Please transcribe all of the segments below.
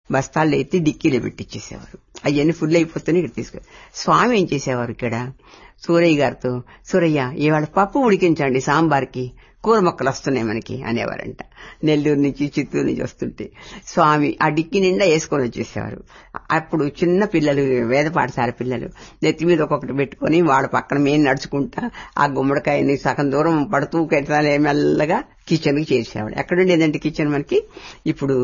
బస్తాల్లో ఎత్తి డిక్కీలో పెట్టించేసేవారు అవన్నీ ఫుల్ అయిపోతేనే ఇక్కడ తీసుకు స్వామి ఏం చేసేవారు ఇక్కడ సూరయ్య గారితో సూరయ్య ఇవాళ పప్పు ఉడికించండి సాంబార్కి కూర మొక్కలు వస్తున్నాయి మనకి అనేవారంట నెల్లూరు నుంచి చిత్తూరు నుంచి వస్తుంటే స్వామి ఆ డిక్కి నిండా వేసుకొని వచ్చేసేవారు అప్పుడు చిన్న పిల్లలు వేద పాఠశాల పిల్లలు నెత్తి మీద ఒక్కొక్కటి పెట్టుకొని వాళ్ళ పక్కన మేము నడుచుకుంటా ఆ గుమ్మడికాయని సగం దూరం పడుతూ కెట్టాలే మెల్లగా కిచెన్కి చేసేవాడు ఎక్కడుండేదంటే కిచెన్ మనకి ఇప్పుడు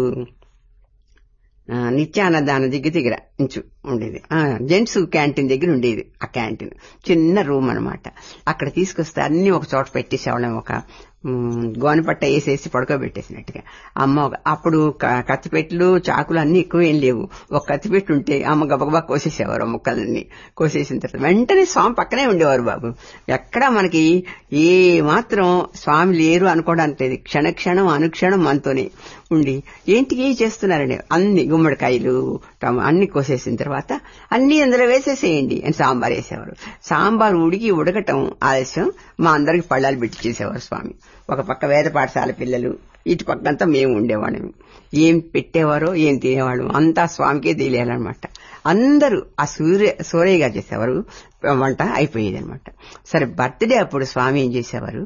నిత్యాన్నదాన దగ్గర దగ్గర ఇంచు ఉండేది జెంట్స్ క్యాంటీన్ దగ్గర ఉండేది ఆ క్యాంటీన్ చిన్న రూమ్ అనమాట అక్కడ తీసుకొస్తే అన్ని ఒక చోట పెట్టేసేవాళ్ళం ఒక గోనపట్ట వేసేసి పడుకోబెట్టేసినట్టుగా అమ్మ అప్పుడు కత్తిపెట్లు చాకులు అన్ని ఎక్కువ ఏం లేవు ఒక కత్తిపెట్టు ఉంటే అమ్మ గబగబా కోసేసేవారు ముక్కలన్నీ కోసేసిన తర్వాత వెంటనే స్వామి పక్కనే ఉండేవారు బాబు ఎక్కడా మనకి ఏ మాత్రం స్వామి లేరు అనుకోవడానికి లేదు క్షణక్షణం అనుక్షణం మనతోనే ఉండి ఏంటి ఏం చేస్తున్నారండి అన్ని గుమ్మడికాయలు అన్ని కోసేసిన తర్వాత అన్ని అందులో వేసేసేయండి అని సాంబార్ వేసేవారు సాంబార్ ఉడికి ఉడకటం ఆలస్యం మా అందరికి పళ్ళాలు పెట్టి చేసేవారు స్వామి ఒక పక్క వేద పాఠశాల పిల్లలు ఇటు పక్కంతా మేము ఉండేవాళ్ళం ఏం పెట్టేవారో ఏం తినేవాళ్ళం అంతా స్వామికే తెలియాలన్నమాట అందరూ ఆ సూర్య సూర్యగా చేసేవారు వంట అయిపోయేది అనమాట సరే బర్త్డే అప్పుడు స్వామి ఏం చేసేవారు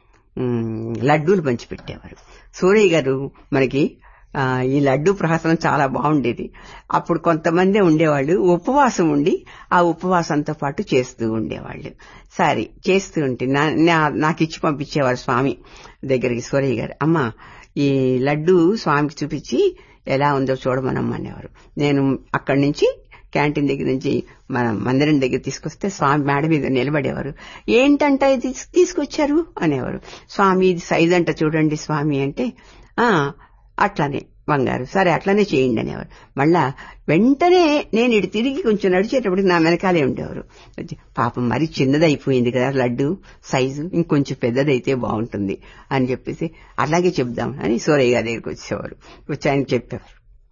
లడ్డూలు పంచి పెట్టేవారు సూర్య గారు మనకి ఈ లడ్డు ప్రహసనం చాలా బాగుండేది అప్పుడు కొంతమంది ఉండేవాళ్ళు ఉపవాసం ఉండి ఆ ఉపవాసంతో పాటు చేస్తూ ఉండేవాళ్ళు సరే చేస్తూ ఉంటే నాకు ఇచ్చి పంపించేవారు స్వామి దగ్గరికి సూరయ్య గారు అమ్మ ఈ లడ్డు స్వామికి చూపించి ఎలా ఉందో చూడమనమ్మ అనేవారు నేను అక్కడి నుంచి క్యాంటీన్ దగ్గర నుంచి మన మందిరం దగ్గర తీసుకొస్తే స్వామి మేడ మీద నిలబడేవారు ఏంటంట ఇది తీసుకొచ్చారు అనేవారు స్వామి ఇది సైజ్ అంట చూడండి స్వామి అంటే ఆ అట్లానే బంగారు సరే అట్లానే చేయండి అనేవారు మళ్ళా వెంటనే నేను ఇటు తిరిగి కొంచెం నడిచేటప్పటికి నా వెనకాలే ఉండేవారు పాపం మరి చిన్నదైపోయింది కదా లడ్డు సైజు ఇంకొంచెం పెద్దదైతే బాగుంటుంది అని చెప్పేసి అలాగే చెప్దాం అని సూరయ్య గారి దగ్గరికి వచ్చేవారు వచ్చి ఆయన చెప్పేవారు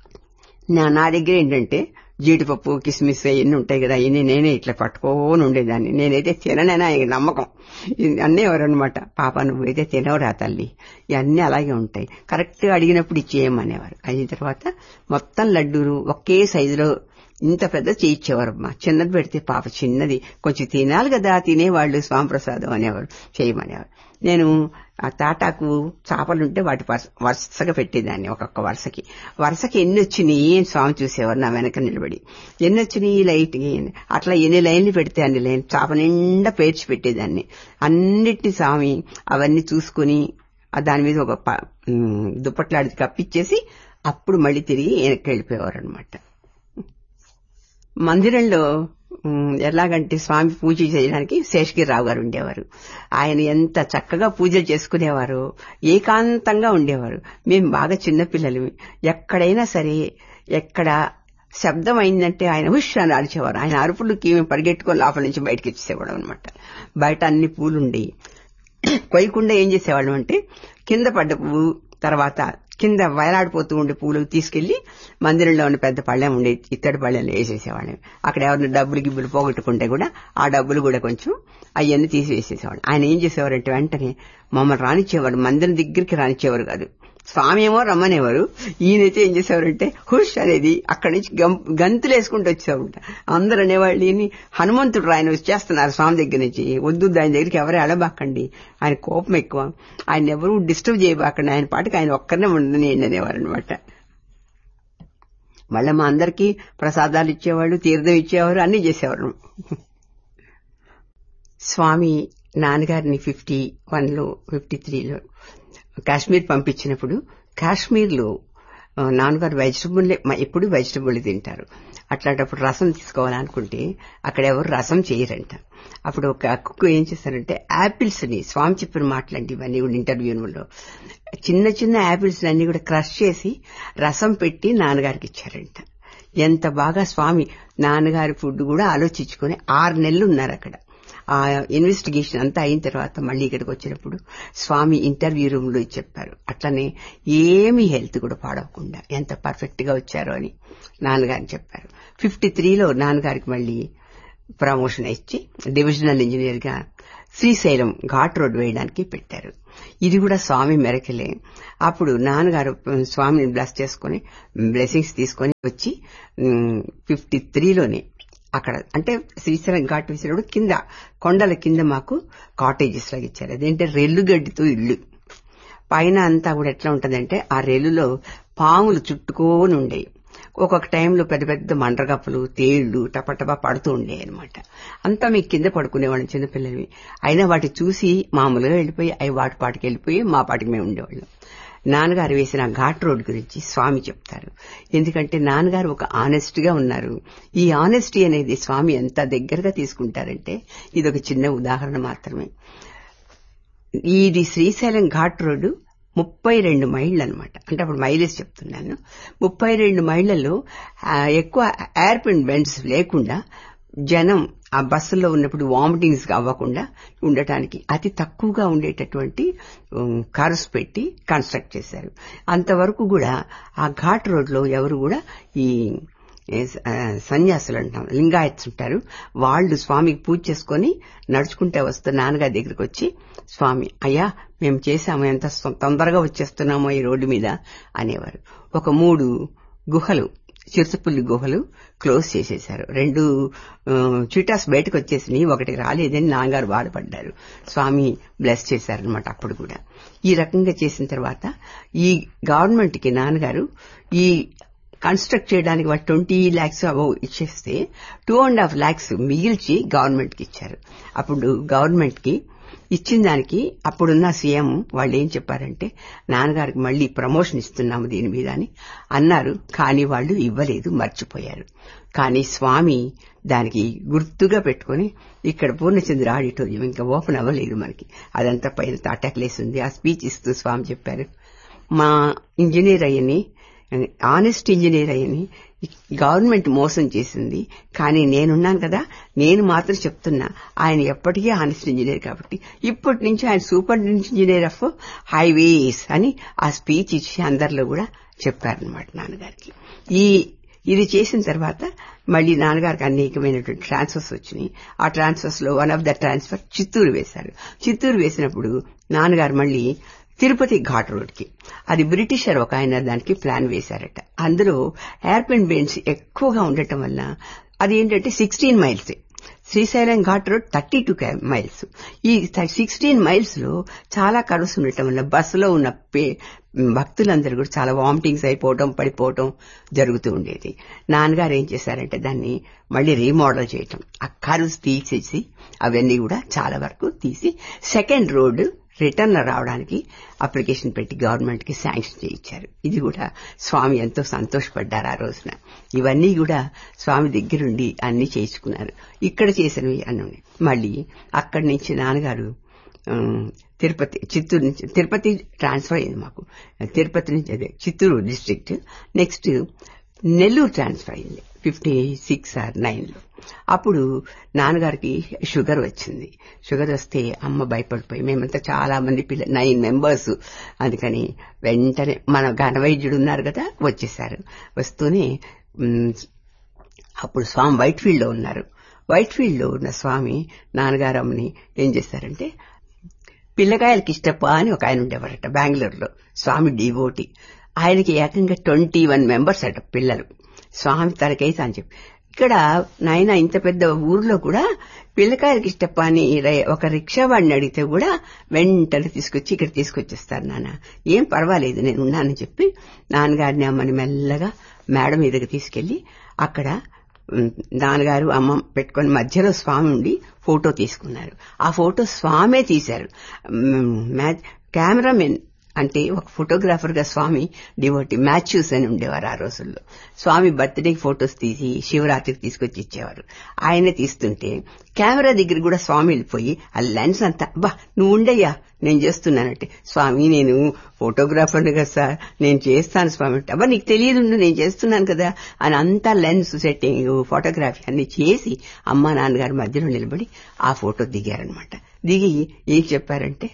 నా నా దగ్గర ఏంటంటే జీడిపప్పు కిస్మిస్ అవన్నీ ఉంటాయి కదా అవన్నీ నేనే ఇట్లా పట్టుకోని ఉండేదాన్ని నేనైతే తిననైనా ఆయన నమ్మకం అన్నేవారు అనమాట పాప నువ్వైతే తినవరా తల్లి ఇవన్నీ అలాగే ఉంటాయి కరెక్ట్గా అడిగినప్పుడు ఇచ్చేయమనేవారు అయిన తర్వాత మొత్తం లడ్డూలు ఒకే సైజులో ఇంత పెద్ద చేయించేవారు అమ్మా చిన్నది పెడితే పాప చిన్నది కొంచెం తినాలి కదా తినేవాళ్ళు స్వామిప్రసాదం అనేవారు చేయమనేవారు నేను ఆ తాటాకు చాపలుంటే వాటి వరుసగా పెట్టేదాన్ని ఒక్కొక్క వరుసకి వరుసకి ఎన్ని వచ్చినాయి స్వామి చూసేవారు నా వెనక నిలబడి ఎన్ని వచ్చినాయి లైట్ అట్లా ఎన్ని లైన్లు పెడితే అన్ని లైన్ చాప నిండా పేర్చి పెట్టేదాన్ని అన్నిటిని స్వామి అవన్నీ చూసుకుని దాని మీద ఒక దుప్పట్లాడి కప్పిచ్చేసి అప్పుడు మళ్ళీ తిరిగి వెనక్కి వెళ్ళిపోయేవారు అనమాట మందిరంలో ఎలాగంటే స్వామి పూజ చేయడానికి శేషగిరిరావు గారు ఉండేవారు ఆయన ఎంత చక్కగా పూజలు చేసుకునేవారు ఏకాంతంగా ఉండేవారు మేము బాగా చిన్నపిల్లలు ఎక్కడైనా సరే ఎక్కడ శబ్దం అయిందంటే ఆయన హుష్ అని అరిచేవారు ఆయన అరుపులకి మేము పరిగెట్టుకొని లోపల నుంచి బయటకు ఇచ్చేసేవాడు అనమాట బయట అన్ని పూలుండి కొయ్యకుండా ఏం చేసేవాళ్ళం అంటే కింద పడ్డ పువ్వు తర్వాత కింద వేలాడిపోతూ ఉండే పూలు తీసుకెళ్లి మందిరంలో ఉన్న పెద్ద పళ్ళెం ఉండే ఇత్తడి పళ్ళెంలో వేసేసేవాళ్ళం అక్కడ ఎవరిని డబ్బులు గిబ్బులు పోగొట్టుకుంటే కూడా ఆ డబ్బులు కూడా కొంచెం అవన్నీ తీసి వేసేసేవాడు ఆయన ఏం చేసేవారంటే వెంటనే మమ్మల్ని రానిచ్చేవాడు మందిరం దగ్గరికి రానిచ్చేవారు కాదు స్వామి ఏమో రమ్మనేవారు ఈయనైతే ఏం చేసేవారంటే హుష్ అనేది అక్కడి నుంచి గంతులు వేసుకుంటూ వచ్చేవారు అందరు అనేవాళ్ళు ఈయన హనుమంతుడు ఆయన వచ్చేస్తున్నారు స్వామి దగ్గర నుంచి వద్దు ఆయన దగ్గరికి ఎవరు ఎడబాకండి ఆయన కోపం ఎక్కువ ఆయన ఎవరు డిస్టర్బ్ చేయబాకండి ఆయన పాటికి ఆయన ఒక్కరినే ఉండనియండి అనేవారు అనమాట మళ్ళీ మా అందరికీ ప్రసాదాలు ఇచ్చేవాళ్ళు తీర్థం ఇచ్చేవారు అన్ని చేసేవారు స్వామి నాన్నగారిని ఫిఫ్టీ వన్లో ఫిఫ్టీ త్రీలో కాశ్మీర్ పంపించినప్పుడు కాశ్మీర్లో నాన్నగారు వెజిటబుల్ ఎప్పుడు వెజిటబుల్ తింటారు అట్లాంటప్పుడు రసం తీసుకోవాలనుకుంటే అక్కడ ఎవరు రసం చేయరంట అప్పుడు ఒక కుక్కు ఏం చేశారంటే యాపిల్స్ ని స్వామి చెప్పిన మాట్లాడి ఇవన్నీ కూడా ఇంటర్వ్యూలో చిన్న చిన్న యాపిల్స్ అన్ని కూడా క్రష్ చేసి రసం పెట్టి నాన్నగారికి ఇచ్చారంట ఎంత బాగా స్వామి నాన్నగారి ఫుడ్ కూడా ఆలోచించుకుని ఆరు నెలలు ఉన్నారు అక్కడ ఆ ఇన్వెస్టిగేషన్ అంతా అయిన తర్వాత మళ్ళీ ఇక్కడికి వచ్చినప్పుడు స్వామి ఇంటర్వ్యూ రూమ్ లో చెప్పారు అట్లనే ఏమీ హెల్త్ కూడా పాడవకుండా ఎంత పర్ఫెక్ట్ గా వచ్చారో అని నాన్నగారిని చెప్పారు ఫిఫ్టీ త్రీలో నాన్నగారికి మళ్ళీ ప్రమోషన్ ఇచ్చి డివిజనల్ ఇంజనీర్ గా శ్రీశైలం ఘాట్ రోడ్ వేయడానికి పెట్టారు ఇది కూడా స్వామి మెరకలే అప్పుడు నాన్నగారు స్వామిని బ్లెస్ చేసుకుని బ్లెస్సింగ్స్ తీసుకొని వచ్చి ఫిఫ్టీ త్రీలోనే అక్కడ అంటే శ్రీశైలం ఘాట్ వేసినప్పుడు కింద కొండల కింద మాకు కాటేజెస్ లాగా ఇచ్చారు అదేంటే రెల్లుగడ్డితో ఇల్లు పైన అంతా కూడా ఎట్లా ఉంటదంటే ఆ రెల్లులో పాములు చుట్టుకొని ఉండేవి ఒక్కొక్క టైంలో పెద్ద పెద్ద మండ్రగప్పలు తేళ్లు టపటపా పడుతూ ఉండేవి అనమాట అంతా మీకు కింద పడుకునేవాళ్ళం చిన్నపిల్లలవి అయినా వాటి చూసి మామూలుగా వెళ్ళిపోయి అవి వాటి పాటికి వెళ్ళిపోయి మా పాటికి మేము ఉండేవాళ్ళం నాన్నగారు వేసిన ఘాట్ రోడ్ గురించి స్వామి చెప్తారు ఎందుకంటే నాన్నగారు ఒక ఆనెస్ట్ గా ఉన్నారు ఈ ఆనెస్టీ అనేది స్వామి ఎంత దగ్గరగా తీసుకుంటారంటే ఇది ఒక చిన్న ఉదాహరణ మాత్రమే ఇది శ్రీశైలం ఘాట్ రోడ్డు ముప్పై రెండు మైళ్ళు అనమాట అంటే అప్పుడు మైలేజ్ చెప్తున్నాను ముప్పై రెండు మైళ్లలో ఎక్కువ ఎయిర్పిన్ బెండ్స్ లేకుండా జనం ఆ బస్సులో ఉన్నప్పుడు వామిటింగ్స్ అవ్వకుండా ఉండటానికి అతి తక్కువగా ఉండేటటువంటి కార్స్ పెట్టి కన్స్ట్రక్ట్ చేశారు అంతవరకు కూడా ఆ ఘాట్ రోడ్లో ఎవరు కూడా ఈ సన్యాసులు అంటాం లింగాయత్స్ ఉంటారు వాళ్ళు స్వామికి పూజ చేసుకుని నడుచుకుంటే వస్తూ నాన్నగారి దగ్గరికి వచ్చి స్వామి అయ్యా మేము చేశాము ఎంత తొందరగా వచ్చేస్తున్నామో ఈ రోడ్డు మీద అనేవారు ఒక మూడు గుహలు చిరుతపుల్లి గుహలు క్లోజ్ చేసేశారు రెండు చిటాస్ బయటకు వచ్చేసినాయి ఒకటి రాలేదని నాన్నగారు బాధపడ్డారు స్వామి బ్లెస్ చేశారనమాట అప్పుడు కూడా ఈ రకంగా చేసిన తర్వాత ఈ గవర్నమెంట్ కి నాన్నగారు ఈ కన్స్ట్రక్ట్ చేయడానికి వాళ్ళు ట్వంటీ ల్యాక్స్ అబౌవ్ ఇచ్చేస్తే టూ అండ్ హాఫ్ ల్యాక్స్ మిగిల్చి గవర్నమెంట్ కి ఇచ్చారు అప్పుడు గవర్నమెంట్ కి ఇచ్చిన దానికి అప్పుడున్న సీఎం వాళ్ళు ఏం చెప్పారంటే నాన్నగారికి మళ్లీ ప్రమోషన్ ఇస్తున్నాము దీని మీద అని అన్నారు కానీ వాళ్ళు ఇవ్వలేదు మర్చిపోయారు కానీ స్వామి దానికి గుర్తుగా పెట్టుకుని ఇక్కడ పూర్ణచంద్ర ఆడిటోరియం ఇంకా ఓపెన్ అవ్వలేదు మనకి అదంతా పైన తాటాక్లేసి ఉంది ఆ స్పీచ్ ఇస్తూ స్వామి చెప్పారు మా ఇంజనీర్ అయ్యని ఆనెస్ట్ ఇంజనీర్ అయ్యని గవర్నమెంట్ మోసం చేసింది కానీ నేనున్నాను కదా నేను మాత్రం చెప్తున్నా ఆయన ఎప్పటికీ ఆనెస్ట్ ఇంజనీర్ కాబట్టి ఇప్పటి నుంచి ఆయన సూపర్ ఇంజనీర్ ఆఫ్ హైవేస్ అని ఆ స్పీచ్ ఇచ్చి అందరిలో కూడా చెప్పారనమాట నాన్నగారికి ఈ ఇది చేసిన తర్వాత మళ్లీ నాన్నగారికి అనేకమైనటువంటి ట్రాన్స్ఫర్స్ వచ్చినాయి ఆ ట్రాన్స్ఫర్స్ లో one of the transfer Chittoor వేశారు చిత్తూరు వేసినప్పుడు నాన్నగారు మళ్లీ తిరుపతి ఘాట్ రోడ్ కి అది బ్రిటిషర్ ఒక ఆయన దానికి ప్లాన్ వేశారట అందులో ఎయిర్పిన్ బెండ్స్ ఎక్కువగా ఉండటం వల్ల అది ఏంటంటే sixteen miles Srisailam ghat road thirty two miles ఈ సిక్స్టీన్ మైల్స్ లో చాలా కరువుస్ ఉండటం వల్ల బస్సులో ఉన్న భక్తులందరూ కూడా చాలా వామిటింగ్స్ అయిపోవటం పడిపోవటం జరుగుతూ ఉండేది నాన్నగారు ఏం చేశారంటే దాన్ని మళ్ళీ రీమోడల్ చేయటం ఆ కరువుస్ తీసేసి అవన్నీ కూడా చాలా వరకు తీసి సెకండ్ రోడ్ రిటర్న్ రావడానికి అప్లికేషన్ పెట్టి గవర్నమెంట్ కి శాంక్షన్ చేయించారు ఇది కూడా స్వామి ఎంతో సంతోషపడ్డారు ఆ రోజున ఇవన్నీ కూడా స్వామి దగ్గరుండి అన్ని చేయించుకున్నారు ఇక్కడ చేసినవి అన్నీ మళ్ళీ అక్కడి నుంచి నాన్నగారు తిరుపతి చిత్తూరు నుంచి తిరుపతి ట్రాన్స్ఫర్ అయింది మాకు తిరుపతి నుంచి అదే Chittoor district next Nellore transfer అయింది ఫిఫ్టీ సిక్స్ ఆర్ నైన్ లో అప్పుడు నాన్నగారికి షుగర్ వచ్చింది షుగర్ వస్తే అమ్మ భయపడిపోయి మేమంతా చాలా మంది పిల్ల నైన్ మెంబర్స్ అందుకని వెంటనే మన ఘనవైద్యుడు ఉన్నారు కదా వచ్చేసారు వస్తూనే అప్పుడు స్వామి వైట్ ఫీల్డ్ లో ఉన్నారు వైట్ ఫీల్డ్ లో ఉన్న స్వామి నాన్నగారు అమ్మని ఏం చేశారంటే పిల్లకాయలకి ఇష్టప్ప అని ఒక ఆయన ఉండేవారట బెంగళూరులో స్వామి డివోటి ఆయనకి ఏకంగా ట్వంటీ వన్ మెంబర్స్ అట పిల్లలు స్వామి తనకైతే అని చెప్పి ఇక్కడ నాయన ఇంత పెద్ద ఊర్లో కూడా పిల్లకాయలకి ఇష్టప్ప అని ఒక రిక్షా వాడిని అడిగితే కూడా వెంటనే తీసుకొచ్చి ఇక్కడ తీసుకొచ్చేస్తారు నాన్న ఏం పర్వాలేదు నేను ఉన్నానని చెప్పి నాన్నగారిని అమ్మని మెల్లగా మేడ మీదకి తీసుకెళ్లి అక్కడ నాన్నగారు అమ్మ పెట్టుకుని మధ్యలో స్వామి ఉండి ఫోటో తీసుకున్నారు ఆ ఫోటో స్వామే తీశారు కెమెరామెన్ అంటే ఒక ఫోటోగ్రాఫర్ గా స్వామి డివోటి మ్యాచ్యూస్ అని ఉండేవారు ఆ రోజుల్లో స్వామి బర్త్డేకి ఫొటోస్ తీసి శివరాత్రికి తీసుకొచ్చి ఇచ్చేవారు ఆయనే తీస్తుంటే కెమెరా దగ్గర కూడా స్వామి వెళ్ళిపోయి ఆ లెన్స్ అంతా బా నువ్వు ఉండయ్యా నేను చేస్తున్నానంటే స్వామి నేను ఫోటోగ్రాఫర్ని కదా సార్ నేను చేస్తాను స్వామి అంటే అబ్బా నీకు తెలియదు నేను చేస్తున్నాను కదా అని అంతా లెన్స్ సెట్టింగ్ ఫోటోగ్రఫీ అన్ని చేసి అమ్మా నాన్నగారి మధ్యలో నిలబడి ఆ ఫోటో దిగారనమాట దిగి ఏం చెప్పారంటే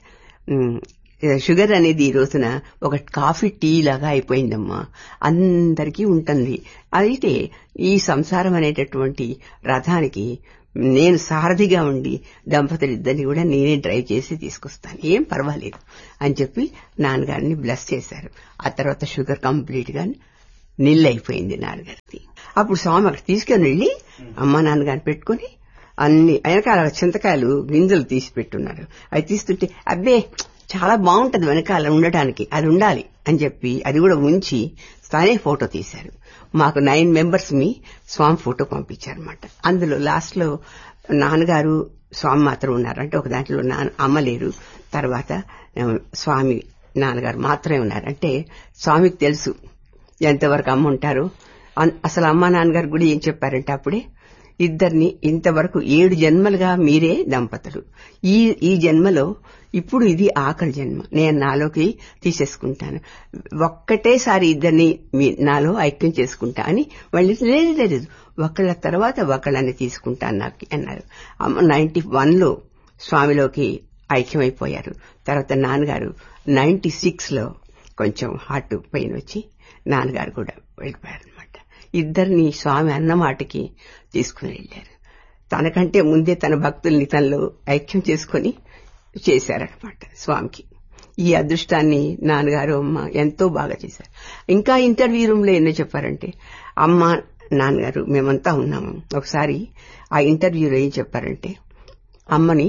షుగర్ అనేది ఈ రోజున ఒక కాఫీ టీ లాగా అయిపోయిందమ్మా అందరికీ ఉంటుంది అయితే ఈ సంసారం అనేటటువంటి రథానికి నేను సారథిగా ఉండి దంపతులిద్దరిని కూడా నేనే డ్రైవ్ చేసి తీసుకొస్తాను ఏం పర్వాలేదు అని చెప్పి నాన్నగారిని బ్లెస్ చేశారు ఆ తర్వాత షుగర్ కంప్లీట్ గా నిల్ అయిపోయింది నాన్నగారికి అప్పుడు స్వామి అక్కడ తీసుకొని వెళ్ళి అమ్మ నాన్నగారిని పెట్టుకుని అన్ని వెనకాల చింతకాయలు గింజలు తీసి పెట్టున్నారు అవి తీస్తుంటే అబ్బే చాలా బాగుంటది వెనకాల ఉండటానికి అది ఉండాలి అని చెప్పి అది కూడా ఉంచి తానే ఫోటో తీశారు మాకు నైన్ మెంబర్స్ మీ స్వామి ఫోటో పంపించారనమాట అందులో లాస్ట్ లో నాన్నగారు స్వామి మాత్రం ఉన్నారు అంటే ఒక దాంట్లో నాన్న అమ్మ లేరు తర్వాత ఆ, స్వామి నాన్నగారు మాత్రమే ఉన్నారు అంటే స్వామికి తెలుసు ఎంతవరకు అమ్మ ఉంటారు అన్- అసలు అమ్మ నాన్నగారు కూడా ఏం చెప్పారంటే అప్పుడే ఇద్దరిని ఇంతవరకు ఏడు జన్మలుగా మీరే దంపతులు ఈ ఈ జన్మలో ఇప్పుడు ఇది ఆఖరి జన్మ నేను నాలోకి తీసేసుకుంటాను ఒక్కటేసారి ఇద్దరిని మీ- నాలో ఐక్యం చేసుకుంటా అని వాళ్ళు లేదు లేదు ఒకళ్ళ తర్వాత ఒకళ్ళని తీసుకుంటాను నాకు అన్నారు అమ్మ నైన్టీ వన్ లో స్వామిలోకి ఐక్యమైపోయారు తర్వాత నాన్నగారు నైన్టీ సిక్స్ లో కొంచెం హార్ట్ పెయిన్ వచ్చి నాన్నగారు కూడా వెళ్ళిపోయారు అనమాట ఇద్దరిని స్వామి అన్న మాటకి తీసుకుని వెళ్ళారు తనకంటే ముందే తన భక్తుల్ని తనలో ఐక్యం చేసుకుని చేశారనమాట స్వామికి ఈ అదృష్టాన్ని నాన్నగారు అమ్మ ఎంతో బాగా చేశారు ఇంకా ఇంటర్వ్యూ రూమ్ లో ఎన్నో చెప్పారంటే అమ్మ నాన్నగారు మేమంతా ఉన్నాము ఒకసారి ఆ ఇంటర్వ్యూలో ఏం చెప్పారంటే అమ్మని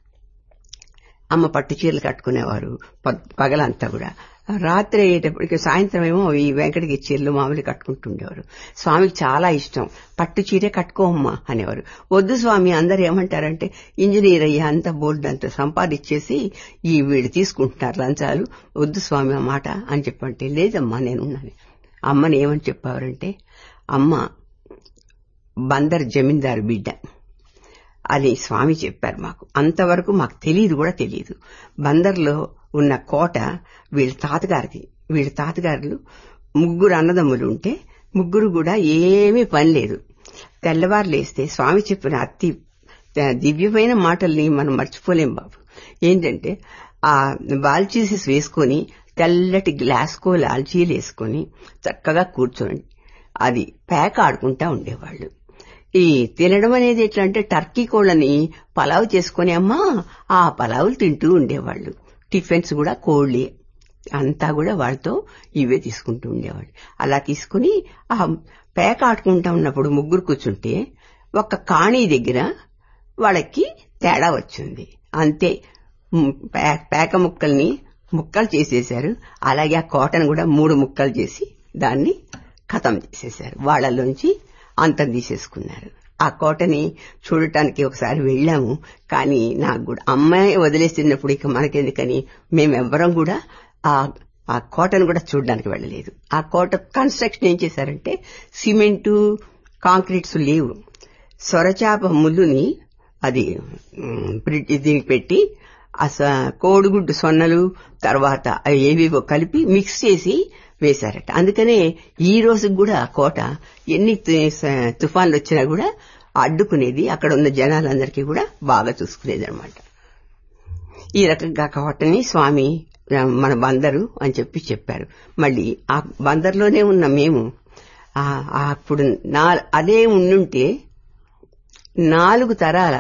అమ్మ పట్టు చీరలు కట్టుకునేవారు ప- పగలంతా కూడా రాత్రి అయ్యేటప్పటికి సాయంత్రం ఏమో ఈ వెంకటగిరి చీరలు మామూలు కట్టుకుంటుండేవారు స్వామికి చాలా ఇష్టం పట్టు చీరే కట్టుకోమ్మా అనేవారు వద్దు స్వామి అందరు ఏమంటారంటే ఇంజనీర్ అయ్యా అంత బోల్డ్ అంత సంపాదించేసి ఈ వీళ్ళు తీసుకుంటున్నారు లంచాలు వద్దు స్వామి ఆ మాట అని చెప్పంటే లేదమ్మా నేనున్నాను అమ్మని ఏమని చెప్పారంటే అమ్మ బందర్ జమీందారు బిడ్డ అని స్వామి చెప్పారు మాకు అంతవరకు మాకు తెలియదు కూడా తెలియదు బందర్లో ఉన్న కోట వీళ్ళ తాతగారిది వీళ్ళ తాతగారులు ముగ్గురు అన్నదమ్ములు ఉంటే ముగ్గురు కూడా ఏమీ పని లేదు తెల్లవారు లేస్తే స్వామి చెప్పిన అతి దివ్యమైన మాటల్ని మనం మర్చిపోలేం బాబు ఏంటంటే ఆ బాల్చీసెస్ వేసుకొని తెల్లటి గ్లాస్కో లాల్చీలు వేసుకొని చక్కగా కూర్చోండి అది పేక ఆడుకుంటా ఉండేవాళ్ళు ఈ తినడం అనేది ఎట్లా అంటే టర్కీ కోళ్ళని పలావ్ చేసుకుని అమ్మా ఆ పలావులు తింటూ ఉండేవాళ్ళు టిఫిన్స్ కూడా కోళ్ళే అంతా కూడా వాళ్ళతో ఇవే తీసుకుంటూ ఉండేవాళ్ళు అలా తీసుకుని ఆ పేక ఆడుకుంటా ఉన్నప్పుడు ముగ్గురు కూర్చుంటే ఒక కాణీ దగ్గర వాళ్ళకి తేడా వచ్చింది అంతే ఉమ్, పే- పేక ముక్కల్ని ముక్కలు చేసేశారు అలాగే ఆ కోటను కూడా మూడు ముక్కలు చేసి దాన్ని ఖతం చేసేశారు వాళ్ళలోంచి అంతం తీసేసుకున్నారు ఆ కోటని చూడటానికి ఒకసారి వెళ్ళాము కానీ నాకు కూడా అమ్మాయి వదిలేసినప్పుడు ఇక మనకెందుకని మేమెవ్వరం కూడా ఆ ఆ కోటను కూడా చూడడానికి వెళ్ళలేదు ఆ కోట కన్స్ట్రక్షన్ ఏం చేశారంటే సిమెంటు కాంక్రీట్స్ లేవు సొరచాప ముళ్ళుని అది ఉమ్, బ్రిడ్- దీనికి పెట్టి ఆ స- కోడిగుడ్డు సొన్నలు తర్వాత అవి ఏవేవో కలిపి మిక్స్ చేసి వేశారట అందుకనే ఈ రోజు కూడా ఆ కోట ఎన్ని తు- స- తుఫాన్లు వచ్చినా కూడా అడ్డుకునేది అక్కడ ఉన్న జనాలందరికీ కూడా బాగా చూసుకునేది అనమాట ఈ రకంగా కోటని స్వామి ఆ, మన బందరు అని చెప్పి చెప్పారు మళ్ళీ ఆ బందర్లోనే ఉన్న మేము ఆ, ఆ అప్పుడు నా అదే ఉండుంటే నాలుగు తరాల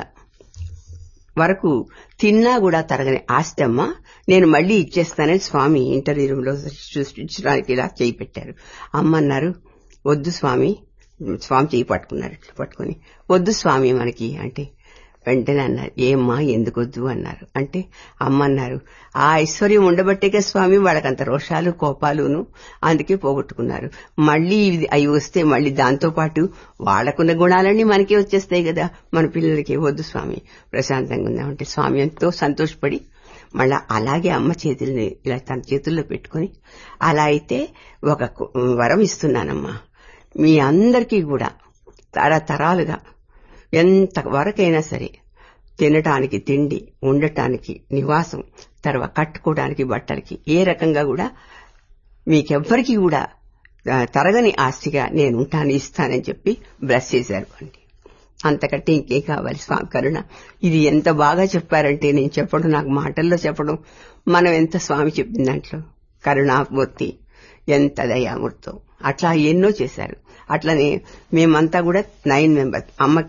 వరకు తిన్నా కూడా తరగని ఆస్తమ్మ నేను మళ్ళీ ఇచ్చేస్తానని స్వామి ఇంటర్వ్యూ రూమ్ లో సృష్టించడానికి ఇలా చేయి పెట్టారు అమ్మ అన్నారు వద్దు స్వామి స్వామి చేయి పట్టుకున్నారు ఇట్లా పట్టుకొని వద్దు స్వామి మనకి అంటే వెంటనే అన్నారు ఏమ్మా ఎందుకు వద్దు అన్నారు అంటే అమ్మ అన్నారు ఆ ఐశ్వర్యం ఉండబట్టేగా స్వామి వాళ్ళకంత రోషాలు కోపాలును అందుకే పోగొట్టుకున్నారు మళ్ళీ ఇది అవి వస్తే మళ్ళీ దాంతో పాటు వాళ్ళకున్న గుణాలన్నీ మనకే వచ్చేస్తాయి కదా మన పిల్లలకి వద్దు స్వామి ప్రశాంతంగా ఉందామంటే స్వామి ఎంతో సంతోషపడి మళ్ళా అలాగే అమ్మ చేతుల్ని ఇలా తన చేతుల్లో పెట్టుకొని అలా అయితే ఒక కు- వరం ఇస్తున్నానమ్మా మీ అందరికీ కూడా తరతరాలుగా ఎంత వరకైనా సరే తినటానికి తిండి ఉండటానికి నివాసం తర్వాత కట్టుకోవడానికి బట్టలకి ఏ రకంగా కూడా మీకెవ్వరికీ కూడా ఆ, తరగని ఆస్తిగా నేను ఉంటాను ఇస్తానని చెప్పి బ్లెస్ చేశారు అండి అంతకంటే ఇంకేం కావాలి స్వామి కరుణ ఇది ఎంత బాగా చెప్పారంటే నేను చెప్పడం నాకు మాటల్లో చెప్పడం మనం ఎంత స్వామి చెప్పిన దాంట్లో కరుణామూర్తి ఎంత దయామూర్తో అట్లా ఎన్నో చేశారు అట్లనే మేమంతా కూడా నైన్ మెంబర్స్ అమ్మకి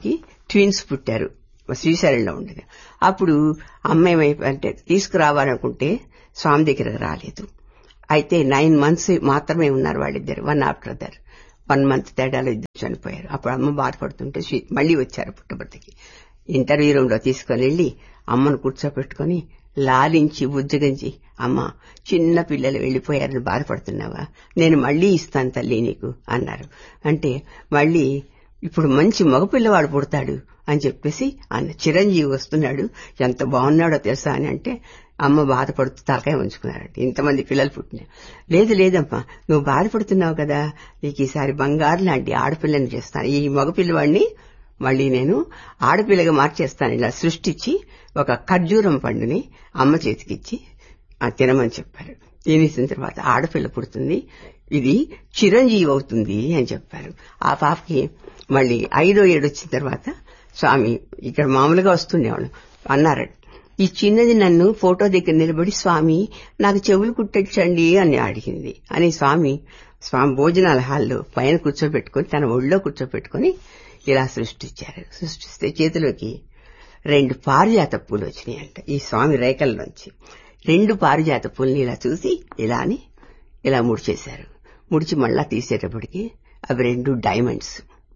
ట్విన్స్ పుట్టారు శ్రీశైలంలో ఉండేది అప్పుడు అమ్మాయి ఏమై- అంటే తీసుకురావాలనుకుంటే స్వామి దగ్గరకు రాలేదు అయితే నైన్ మంత్స్ మాత్రమే ఉన్నారు వాళ్ళిద్దరు one after other one month తేడాలో ఇద్దరు చనిపోయారు అప్పుడు అమ్మ బాధపడుతుంటే శ్రీ- మళ్ళీ వచ్చారు పుట్టబర్తికి ఇంటర్వ్యూ రూమ్ లో తీసుకొని వెళ్లి అమ్మను కూర్చోపెట్టుకొని లాలించి బుజ్జగించి అమ్మ చిన్న పిల్లలు వెళ్లిపోయారని బాధపడుతున్నావా నేను మళ్ళీ ఇస్తాను తల్లి నీకు అన్నారు అంటే మళ్ళీ ఇప్పుడు మంచి మగపిల్లవాడు పుడతాడు అని చెప్పేసి అన్న చిరంజీవి వస్తున్నాడు ఎంత బాగున్నాడో తెలుసా అని అంటే అమ్మ బాధపడుతూ తలకాయ ఉంచుకున్నారంట ఇంతమంది పిల్లలు పుట్టినారు లేదు లేదమ్మా నువ్వు బాధపడుతున్నావు కదా నీకు ఈసారి బంగారు లాంటి ఆడపిల్లని చేస్తాను ఈ మగపిల్లవాడిని మళ్ళీ నేను ఆడపిల్లగా మార్చేస్తాను ఇలా సృష్టించి ఒక ఖర్జూరం పండుని అమ్మ చేతికిచ్చి ఆ తినమని చెప్పారు తినేసిన తర్వాత ఆడపిల్ల పుడుతుంది ఇది చిరంజీవి అవుతుంది అని చెప్పారు ఆ పాపకి మళ్ళీ ఐదో ఏడు వచ్చిన తర్వాత స్వామి ఇక్కడ మామూలుగా వస్తుండేవాడు అన్నారు ఈ చిన్నది నన్ను ఫోటో దగ్గర నిలబడి స్వామి నాకు చెవులు కుట్టించండి అని అడిగింది అని స్వామి స్వామి భోజనాల హాల్లో పైన కూర్చోబెట్టుకుని తన ఒళ్ళో కూర్చోబెట్టుకుని ఇలా సృష్టించారు సృష్టిస్తే చేతిలోకి రెండు పారిజాత పూలు వచ్చినాయంట ఈ స్వామి రేఖల్లోంచి రెండు పారిజాత పూల్ని ఇలా చూసి ఇలా అని ఇలా ముడిచేశారు ముడిచి మళ్ళా తీసేటప్పటికి అవి రెండు డైమండ్స్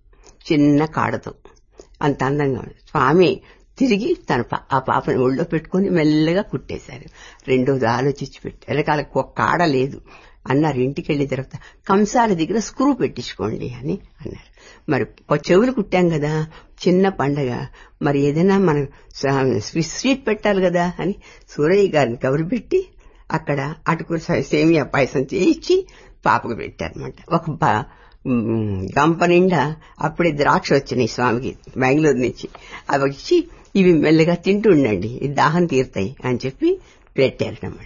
చిన్న కాడతో అంత అందంగా ఉంది స్వామి తిరిగి తన పా- ఆ పాపని ఒళ్ళో పెట్టుకుని మెల్లగా కుట్టేశారు రెండోది ఆలోచించి పెట్టి వెనకాల ఒక కాడ లేదు అన్నారు ఇంటికి వెళ్ళిన తర్వాత కంసాల దగ్గర స్క్రూ పెట్టించుకోండి అని అన్నారు మరి ఒక చెవులు కుట్టాం కదా చిన్న పండగ మరి ఏదైనా మనం స్వీ- స్వీట్ పెట్టాలి కదా అని సూరయ్య గారిని కబురు పెట్టి అక్కడ అటుకు సేమియా పాయసం చేయించి పాపకు పెట్టారనమాట ఒక బ- మ్, గంప నిండా అప్పుడే ద్రాక్ష వచ్చినాయి స్వామికి బెంగళూరు నుంచి అవి ఇచ్చి ఇవి మెల్లగా తింటూ ఉండండి ఈ దాహం తీరుతాయి అని చెప్పి పెట్టారనమాట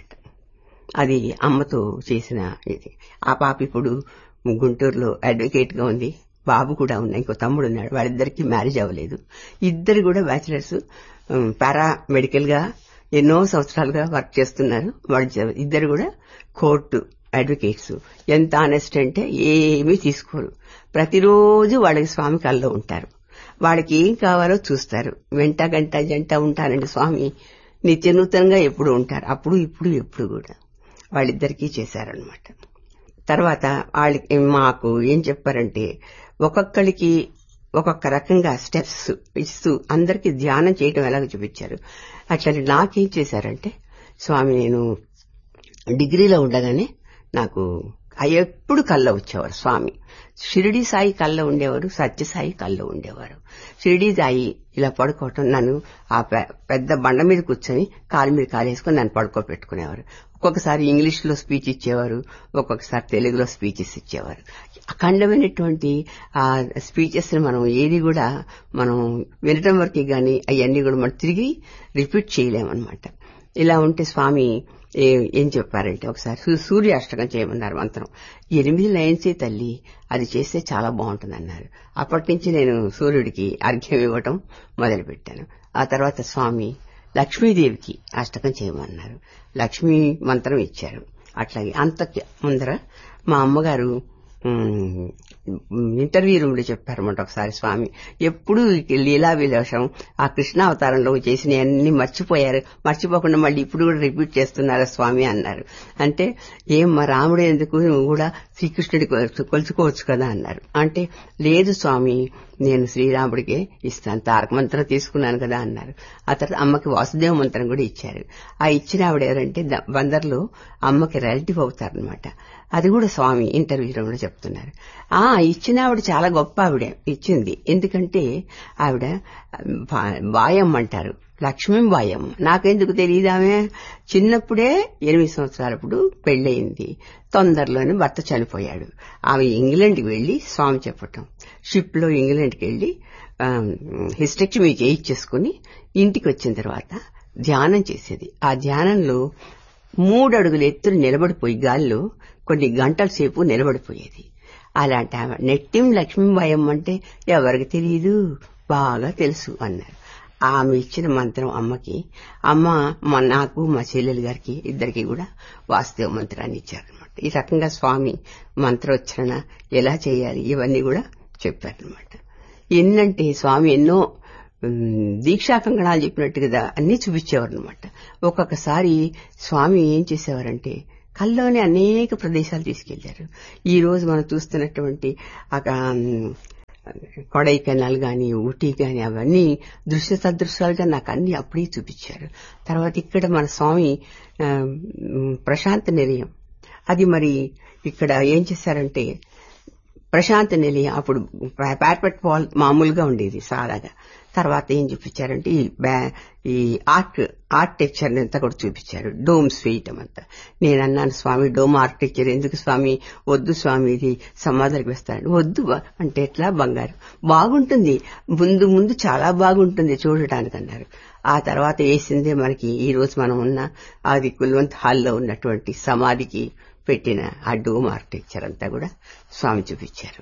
అది అమ్మతో చేసిన ఇది ఆ పాప ఇప్పుడు గుంటూరులో అడ్వకేట్ గా ఉంది బాబు కూడా ఉన్నాయి ఇంకో తమ్ముడు ఉన్నాడు వాళ్ళిద్దరికి మ్యారేజ్ అవ్వలేదు ఇద్దరు కూడా బ్యాచిలర్స్ పారా మెడికల్ గా ఎన్నో సంవత్సరాలుగా వర్క్ చేస్తున్నారు వాళ్ళు చ- ఇద్దరు కూడా కోర్టు అడ్వకేట్స్ ఎంత ఆనెస్ట్ అంటే ఏమీ తీసుకోరు ప్రతిరోజు వాళ్ళకి స్వామి కల్లో ఉంటారు వాళ్ళకి ఏం కావాలో చూస్తారు వెంట గంట జంట ఉంటారండి స్వామి నిత్య నూతనంగా ఎప్పుడు ఉంటారు అప్పుడు ఇప్పుడు ఎప్పుడు కూడా వాళ్ళిద్దరికీ చేశారనమాట తర్వాత వాళ్ళకి మాకు ఏం చెప్పారంటే ఒక్కొక్కరికి ఒక్కొక్క రకంగా స్టెప్స్ ఇస్తూ అందరికీ ధ్యానం చేయడం ఎలాగో చూపించారు అట్లా నాకేం చేశారంటే స్వామి నేను డిగ్రీలో ఉండగానే నాకు ఆ ఎప్పుడు కళ్ళ వచ్చేవారు స్వామి షిరిడి సాయి కళ్ళ ఉండేవారు సత్యసాయి కళ్ళ ఉండేవారు షిరిడి సాయి ఇలా పడుకోవటం నన్ను ఆ పె- పెద్ద బండ మీద కూర్చొని కాలు మీద కాలేసుకొని నన్ను పడుకోబెట్టుకునేవారు ఒక్కొక్కసారి ఇంగ్లీష్ లో స్పీచ్ ఇచ్చేవారు ఒక్కొక్కసారి తెలుగులో స్పీచెస్ ఇచ్చేవారు అఖండమైనటువంటి ఆ స్పీచెస్ మనం ఏది కూడా మనం వినటం వరకే గాని అవన్నీ కూడా మనం తిరిగి రిపీట్ చేయలేమన్నమాట ఇలా ఉంటే స్వామి ఏ- ఏం చెప్పారంటే ఒకసారి సూ- సూర్యాష్టకం చేయమన్నారు మంత్రం ఎనిమిది లైన్సే తల్లి అది చేస్తే చాలా బాగుంటుంది అన్నారు అప్పటి నుంచి నేను సూర్యుడికి అర్ఘ్యం ఇవ్వటం మొదలుపెట్టాను ఆ తర్వాత స్వామి లక్ష్మీదేవికి అష్టకం చేయమన్నారు లక్ష్మీ మంత్రం ఇచ్చారు అట్లాగే అంత ముందర మా అమ్మగారు ఉమ్, ఇంటర్వ్యూ రూమ్ లో చెప్పారన్నమాట ఒకసారి స్వామి ఎప్పుడు లీలా విలాసం ఆ కృష్ణ అవతారంలో చేసిన అన్ని మర్చిపోయారు మర్చిపోకుండా మళ్ళీ ఇప్పుడు కూడా రిపీట్ చేస్తున్నారు స్వామి అన్నారు అంటే ఏం మా రాముడు ఎందుకు నువ్వు కూడా శ్రీకృష్ణుడి కొలుచు- కొలుచుకోవచ్చు కదా అన్నారు అంటే లేదు స్వామి నేను శ్రీరాముడికే ఇస్తాను తారక మంత్రం తీసుకున్నాను కదా అన్నారు ఆ తర్వాత అమ్మకి వాసుదేవ మంత్రం కూడా ఇచ్చారు ఆ ఇచ్చిన ఆవిడ ఎవరంటే ద- బందర్లో అమ్మకి రిలేటివ్ అవుతారనమాట అది కూడా స్వామి ఇంటర్వ్యూలో చెప్తున్నారు ఆ ఇచ్చిన ఆవిడ చాలా గొప్ప ఆవిడ ఇచ్చింది ఎందుకంటే ఆవిడ బా- బాయమ్మ అంటారు లక్ష్మీ బాయమ్మ నాకెందుకు తెలియదు ఆమె చిన్నప్పుడే ఎనిమిది సంవత్సరాలప్పుడు పెళ్ళయింది తొందరలోనే భర్త చనిపోయాడు ఆమె ఇంగ్లాండ్కి వెళ్లి స్వామి చెప్పటం షిప్ లో ఇంగ్లాండ్కి వెళ్లి హిస్టెక్టమీ చేయించేసుకుని ఇంటికి వచ్చిన తర్వాత ధ్యానం చేసేది ఆ ధ్యానంలో మూడు అడుగుల ఎత్తులు నిలబడిపోయి గాల్లో కొన్ని గంటల సేపు నిలబడిపోయేది అలాంటి ఆమె నెట్టిం లక్ష్మీబాయమ్మ అంటే ఎవరికి తెలియదు బాగా తెలుసు అన్నారు ఆమె ఇచ్చిన మంత్రం అమ్మకి అమ్మ మా నాకు మా చెల్లెలు గారికి ఇద్దరికి కూడా వాసుదేవ మంత్రాన్ని ఇచ్చారనమాట ఈ రకంగా స్వామి మంత్రోచ్చరణ ఎలా చేయాలి ఇవన్నీ కూడా చెప్పారనమాట ఎన్నంటే స్వామి ఎన్నో ఉమ్, దీక్షా కంకణాలు చెప్పినట్టు కదా అన్ని చూపించేవారు అనమాట ఒక్కొక్కసారి స్వామి ఏం చేసేవారంటే కల్లోనే అనేక ప్రదేశాలు తీసుకెళ్లారు ఈ రోజు మనం చూస్తున్నటువంటి ఆ క- కొడైకెనాల్ గాని ఊటీ గాని అవన్నీ దృశ్య సదృశ్యాలుగా నాకు అన్ని అప్పుడే చూపించారు తర్వాత ఇక్కడ మన స్వామి ఆ, ఉమ్, ప్రశాంత నిలయం అది మరి ఇక్కడ ఏం చేశారంటే ప్రశాంత నిలయం అప్పుడు పేర్పెట్ వాల్ మామూలుగా ఉండేది సాదాగా తర్వాత ఏం చూపించారంటే ఈ బ్యా- ఈ ఆర్ట్ ఆర్కిటెక్చర్ అంతా కూడా చూపించారు డోమ్స్ వేయటం అంతా నేను అన్నాను స్వామి డోమ్ ఆర్కిటెక్చర్ ఎందుకు స్వామి వద్దు స్వామి ఇది సమాధులకు వేస్తాను వద్దు బా- అంటే ఎట్లా బంగారు బాగుంటుంది ముందు ముందు చాలా బాగుంటుంది చూడటానికి అన్నారు ఆ తర్వాత వేసిందే మనకి ఈ రోజు మనం ఉన్న అది కుల్వంత్ హాల్లో ఉన్నటువంటి సమాధికి పెట్టిన ఆ డోమ్ ఆర్కిటెక్చర్ అంతా కూడా స్వామి చూపించారు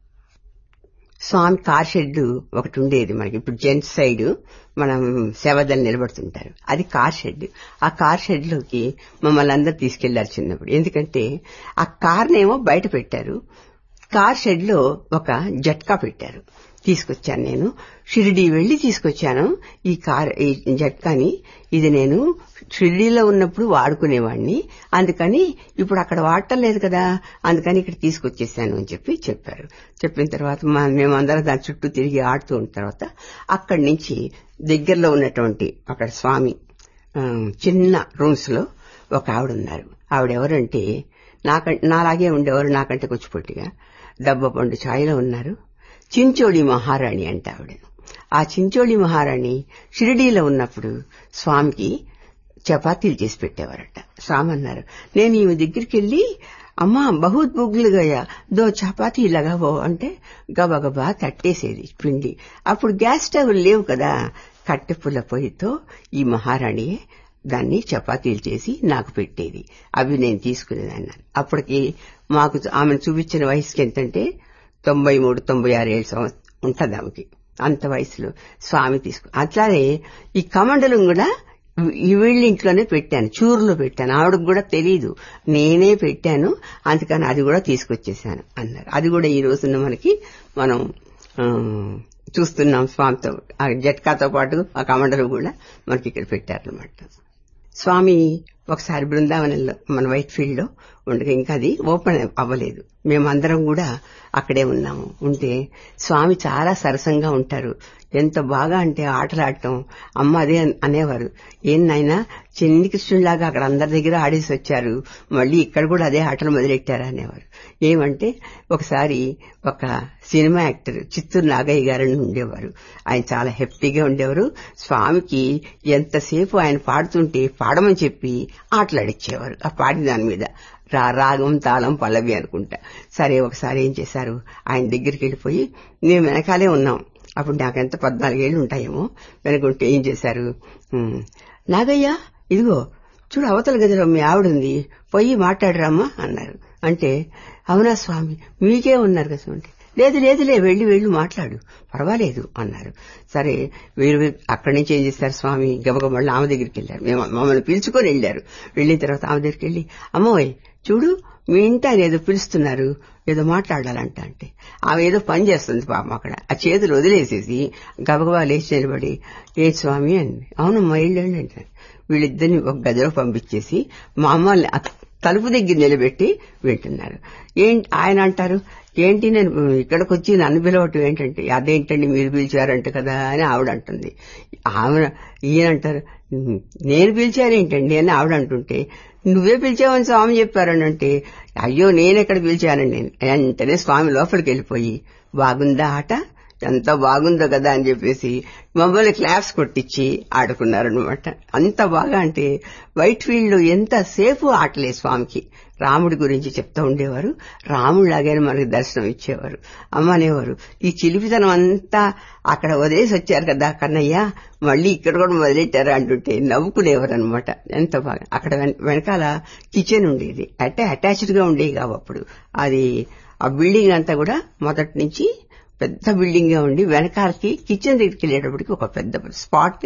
స్వామి కార్ షెడ్ ఒకటి ఉండేది మనకి ఇప్పుడు జెంట్స్ సైడ్ మనం సేవదలు నిలబడుతుంటారు అది కార్ షెడ్ ఆ కార్ షెడ్ లోకి మమ్మల్ని అందరు తీసుకెళ్లారు చిన్నప్పుడు ఎందుకంటే ఆ కార్నేమో బయట పెట్టారు కార్ షెడ్ లో ఒక జట్కా పెట్టారు తీసుకొచ్చాను నేను షిరిడి వెళ్లి తీసుకొచ్చాను ఈ కార్ ఈ జట్కాని ఇది నేను షిరిడీలో ఉన్నప్పుడు వాడుకునేవాడిని అందుకని ఇప్పుడు అక్కడ వాడటం లేదు కదా అందుకని ఇక్కడ తీసుకొచ్చేసాను అని చెప్పి చెప్పారు చెప్పిన తర్వాత మా మేమందరం దాని చుట్టూ తిరిగి ఆడుతూ ఉన్న తర్వాత అక్కడి నుంచి దగ్గరలో ఉన్నటువంటి అక్కడ స్వామి ఆ, చిన్న రూమ్స్ లో ఒక ఆవిడ ఉన్నారు ఆవిడ ఎవరంటే నాకంటే నాలాగే ఉండేవారు నాకంటే కొంచెం పొట్టిగా దెబ్బ పండు ఛాయలో ఉన్నారు చించోడి మహారాణి అంటే ఆవిడ ఆ చించోడి మహారాణి షిరిడీలో ఉన్నప్పుడు స్వామికి చపాతీలు చేసి పెట్టేవారట స్వామి అన్నారు నేను ఈమె దగ్గరికి వెళ్ళి అమ్మా బహుత్ బుగ్లు గయా దో చపాతీ లగావో అంటే గబగబా తట్టేసేది పిండి అప్పుడు గ్యాస్ స్టవ్ లేవు కదా కట్టె పుల్ల పొయ్యితో ఈ మహారాణియే దాన్ని చపాతీలు చేసి నాకు పెట్టేది అవి నేను తీసుకునేదాన్ని అప్పటికి మాకు ఆమెను చూపించిన వయసుకి ఎంతంటే తొంభై మూడు తొంభై ఆరు ఏళ్ళు సంవత్సరం ఉంటుంది ఆమెకి అంత వయసులో స్వామి తీసుకు అట్లానే ఈ కమండలం కూడా ఈ వీళ్ళ ఇంట్లోనే పెట్టాను చూరులో పెట్టాను ఆవిడకు కూడా తెలియదు నేనే పెట్టాను అందుకని అది కూడా తీసుకొచ్చేసాను అన్నారు అది కూడా ఈ రోజున మనకి మనం ఆ, చూస్తున్నాం స్వామితో ఆ జట్కాతో పాటు ఆ కమండలు కూడా మనకి ఇక్కడ పెట్టారనమాట స్వామి ఒకసారి బృందావనంలో మన వైట్ ఫీల్డ్ లో ఉండగా ఇంకా అది ఓపెన్ అవ్వలేదు మేమందరం కూడా అక్కడే ఉన్నాము ఉంటే స్వామి చాలా సరసంగా ఉంటారు ఎంత బాగా అంటే ఆటలాడటం అమ్మ అదే అన్- అనేవారు ఏం నాయనా చిన్ని కృష్ణుడిలాగా అక్కడ అందరి దగ్గర ఆడేసి వచ్చారు మళ్ళీ ఇక్కడ కూడా అదే ఆటలు మొదలెట్టారా అనేవారు ఏమంటే ఒకసారి ఒక సినిమా యాక్టర్ చిత్తూరు నాగయ్య గారని ఉండేవారు ఆయన చాలా హ్యాపీగా ఉండేవారు స్వామికి ఎంతసేపు ఆయన పాడుతుంటే పాడమని చెప్పి ఆటలాడిచ్చేవారు ఆ పాడిన దాని మీద రా రాగం తాళం పల్లవి అనుకుంటా సరే ఒకసారి ఏం చేశారు ఆయన దగ్గరికి వెళ్ళిపోయి మేము వెనకాలే ఉన్నాం అప్పుడు నాకెంత పద్నాలుగేళ్లు ఉంటాయేమో వెనకుంటే ఏం చేశారు "ఉమ్, నాగయ్య ఇదిగో చూడు అవతల గదిలో మీ ఆవిడుంది పోయి మాట్లాడరామ్మా అన్నారు అంటే అవునా స్వామి మీకే ఉన్నారు కదా స్వామి లేదు లేదులే వెళ్ళి వెళ్ళి మాట్లాడు పర్వాలేదు అన్నారు సరే వీరు అక్కడి నుంచి ఏం చేశారు స్వామి గబగబ మళ్ళీ ఆమె దగ్గరికి వెళ్ళారు మేము మమ్మల్ని పిలుచుకొని వెళ్ళారు వెళ్ళిన తర్వాత ఆమె దగ్గరికి వెళ్ళి అమ్మోయ్ చూడు మీ ఇంటి ఆయన ఏదో పిలుస్తున్నారు ఏదో మాట్లాడాలంట అంటే ఆమె ఏదో పని చేస్తుంది పాపం అక్కడ ఆ చేతులు వదిలేసేసి గబగబా లేచి నిలబడి ఏ స్వామి అంది అవునమ్మా వెళ్ళండి అంటారు వీళ్ళిద్దరిని ఒక గదిలో పంపించేసి మా అమ్మల్ని ఆ తలుపు దగ్గర నిలబెట్టి వింటున్నారు ఏంటి ఆయన అంటారు ఏంటి నేను ఇక్కడికి వచ్చి నన్ను పిలవటం ఏంటంటే అదేంటండి మీరు పిలిచారంట కదా అని ఆవిడ అంటుంది ఆమె ఈయన అంటారు "ఉమ్, నేను పిలిచారేంటండి అని ఆవిడ అంటుంటే నువ్వే పిలిచావని స్వామి చెప్పారని అంటే అయ్యో నేనెక్కడ పిలిచానండి వెంటనే స్వామి లోపలికి వెళ్ళిపోయి బాగుందా ఆట ఎంత బాగుందో కదా అని చెప్పేసి మమ్మల్ని క్లాప్స్ కొట్టించి ఆడుకున్నారనమాట అంత బాగా అంటే వైట్ ఫీల్డ్ లో ఎంతసేపు ఆటలే స్వామికి రాముడి గురించి చెప్తూ ఉండేవారు రాముడిలాగానే మనకి దర్శనం ఇచ్చేవారు అమ్మ అనేవారు ఈ చిలిపితనం అంతా అక్కడ వదిలేసి వచ్చారు కదా కన్నయ్య మళ్ళీ ఇక్కడ కూడా మొదలెట్టారు అంటుంటే నవ్వుకునేవారు అనమాట ఎంత బాగా అక్కడ వెన- వెనకాల కిచెన్ ఉండేది అంటే అటాచ్డ్ గా ఉండేవి కావు అప్పుడు అది ఆ బిల్డింగ్ అంతా కూడా మొదటి నుంచి పెద్ద బిల్డింగ్ గా ఉండి వెనకాలకి కిచెన్ దగ్గరికి వెళ్ళేటప్పటికి ఒక పెద్ద స్పాట్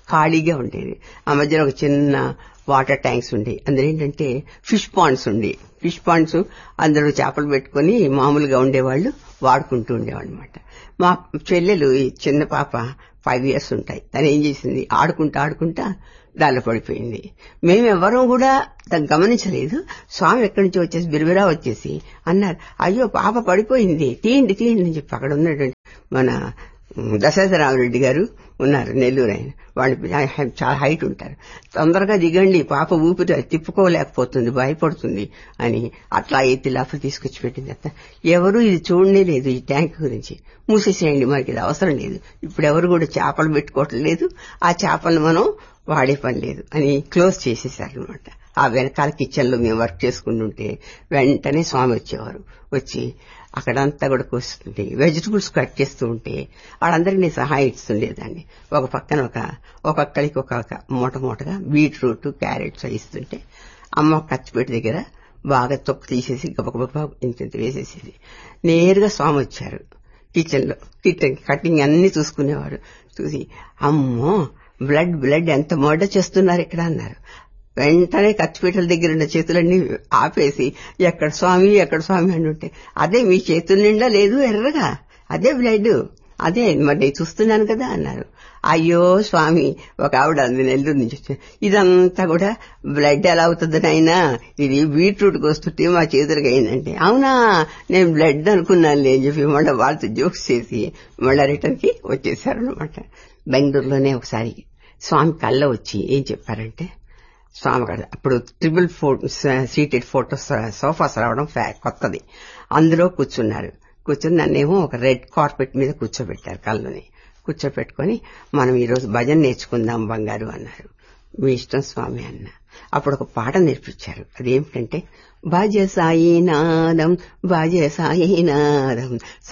ఖాళీగా ఉండేది ఆ మధ్యలో ఒక చిన్న వాటర్ ట్యాంక్స్ ఉండి అందులో ఏంటంటే ఫిష్ పాండ్స్ ఉండి ఫిష్ పాండ్స్ అందులో చేపలు పెట్టుకుని మామూలుగా ఉండేవాళ్ళు వాడుకుంటూ ఉండేవాళ్ళు అనమాట మా చెల్లెలు ఈ చిన్న పాప ఫైవ్ ఇయర్స్ ఉంటాయి తను ఏం చేసింది ఆడుకుంటా ఆడుకుంటా దానిలో పడిపోయింది మేమెవరం కూడా దాన్ని గమనించలేదు స్వామి ఎక్కడి నుంచి వచ్చేసి బిరిబిరా వచ్చేసి అన్నారు అయ్యో పాప పడిపోయింది తీయండి తీయండి అని చెప్పి అక్కడ ఉన్నటువంటి మన దశరథరామరెడ్డి గారు ఉన్నారు నెల్లూరు ఆయన వాళ్ళు చాలా హైట్ ఉంటారు తొందరగా దిగండి పాప ఊపిరి తిప్పుకోలేకపోతుంది భయపడుతుంది అని అట్లా ఎత్తి లోపల తీసుకొచ్చి పెట్టింది అత్త ఎవరు ఇది చూడనే లేదు ఈ ట్యాంక్ గురించి మూసేసేయండి మనకి ఇది అవసరం లేదు ఇప్పుడు ఎవరు కూడా చేపలు పెట్టుకోవటం లేదు ఆ చేపలను మనం వాడే పని లేదు అని క్లోజ్ చేసేసారు అనమాట ఆ వెనకాల కిచెన్ లో మేము వర్క్ చేసుకుంటుంటే వెంటనే స్వామి వచ్చేవారు వచ్చి అక్కడంతా కూడా కోస్తుంటే వెజిటబుల్స్ కట్ చేస్తూ ఉంటే వాళ్ళందరికీ నేను సహాయం ఇస్తుండేదాన్ని ఒక పక్కన ఒక ఒక్కొక్కరికి ఒక మూట మూటగా బీట్రూట్ క్యారెట్స్ ఇస్తుంటే అమ్మ ఖర్చుపెట్టి దగ్గర బాగా తొక్కు తీసేసి గబగబ ఇంత వేసేసేది నేరుగా స్వామి వచ్చారు కిచెన్ లో కిచెన్ కటింగ్ అన్ని చూసుకునేవారు చూసి అమ్మో బ్లడ్ బ్లడ్ ఎంత మర్డర్ చేస్తున్నారు ఇక్కడ అన్నారు వెంటనే ఖర్చుపీటల దగ్గర ఉన్న చేతులన్నీ ఆపేసి ఎక్కడ స్వామి ఎక్కడ స్వామి అని ఉంటే అదే మీ చేతుల నిండా లేదు ఎర్రగా అదే బ్లడ్ అదే మరి నేను చూస్తున్నాను కదా అన్నారు అయ్యో స్వామి ఒక ఆవిడ అంది నెల్లూరు నుంచి వచ్చి ఇదంతా కూడా బ్లడ్ ఎలా అవుతుంది అయినా ఇది బీట్రూట్ వస్తుంటే మా చేతులకు అయిందంటే అవునా నేను బ్లడ్ అనుకున్నాను అని చెప్పి మళ్ళీ వాళ్ళతో జోక్స్ చేసి మళ్ళీ రిటర్న్ కి వచ్చేసారు అనమాట బెంగళూరులోనే ఒకసారి స్వామి కళ్ళ వచ్చి ఏం చెప్పారంటే స్వామి గారు అప్పుడు ట్రిపుల్ సీటెడ్ ఫోటోస్ సోఫాస్ రావడం కొత్తది అందులో కూర్చున్నారు కూర్చుని నన్నేమో ఒక రెడ్ కార్పెట్ మీద కూర్చోబెట్టారు కళ్ళని కూర్చోబెట్టుకుని మనం ఈరోజు భజన నేర్చుకుందాం బంగారు అన్నారు మీ ఇష్టం స్వామి అన్న అప్పుడు ఒక పాట నేర్పించారు అదేమిటంటే భజ సాయినాదం భజ సాయినాదం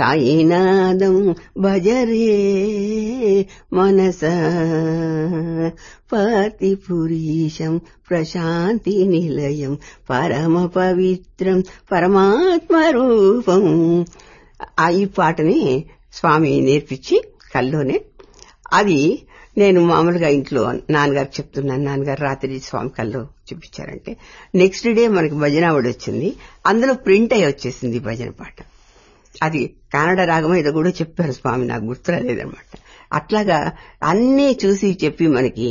సాయినాదం భజరే మనస పతిపురీశం ప్రశాంతి నిలయం పరమ పవిత్రం పరమాత్మ రూపం ఆ ఈ పాటని స్వామి నేర్పించి కల్లోనే అది నేను మామూలుగా ఇంట్లో నాన్నగారు చెప్తున్నాను నాన్నగారు రాత్రి స్వామి కల్లో చూపించారంటే నెక్స్ట్ డే మనకి భజన ఆవిడ వచ్చింది అందులో ప్రింట్ అయ్యి వచ్చేసింది భజన పాట అది కన్నడ రాగం ఏదో కూడా చెప్పారు స్వామి నాకు గుర్తురాలేదనమాట అట్లాగా అన్నీ చూసి చెప్పి మనకి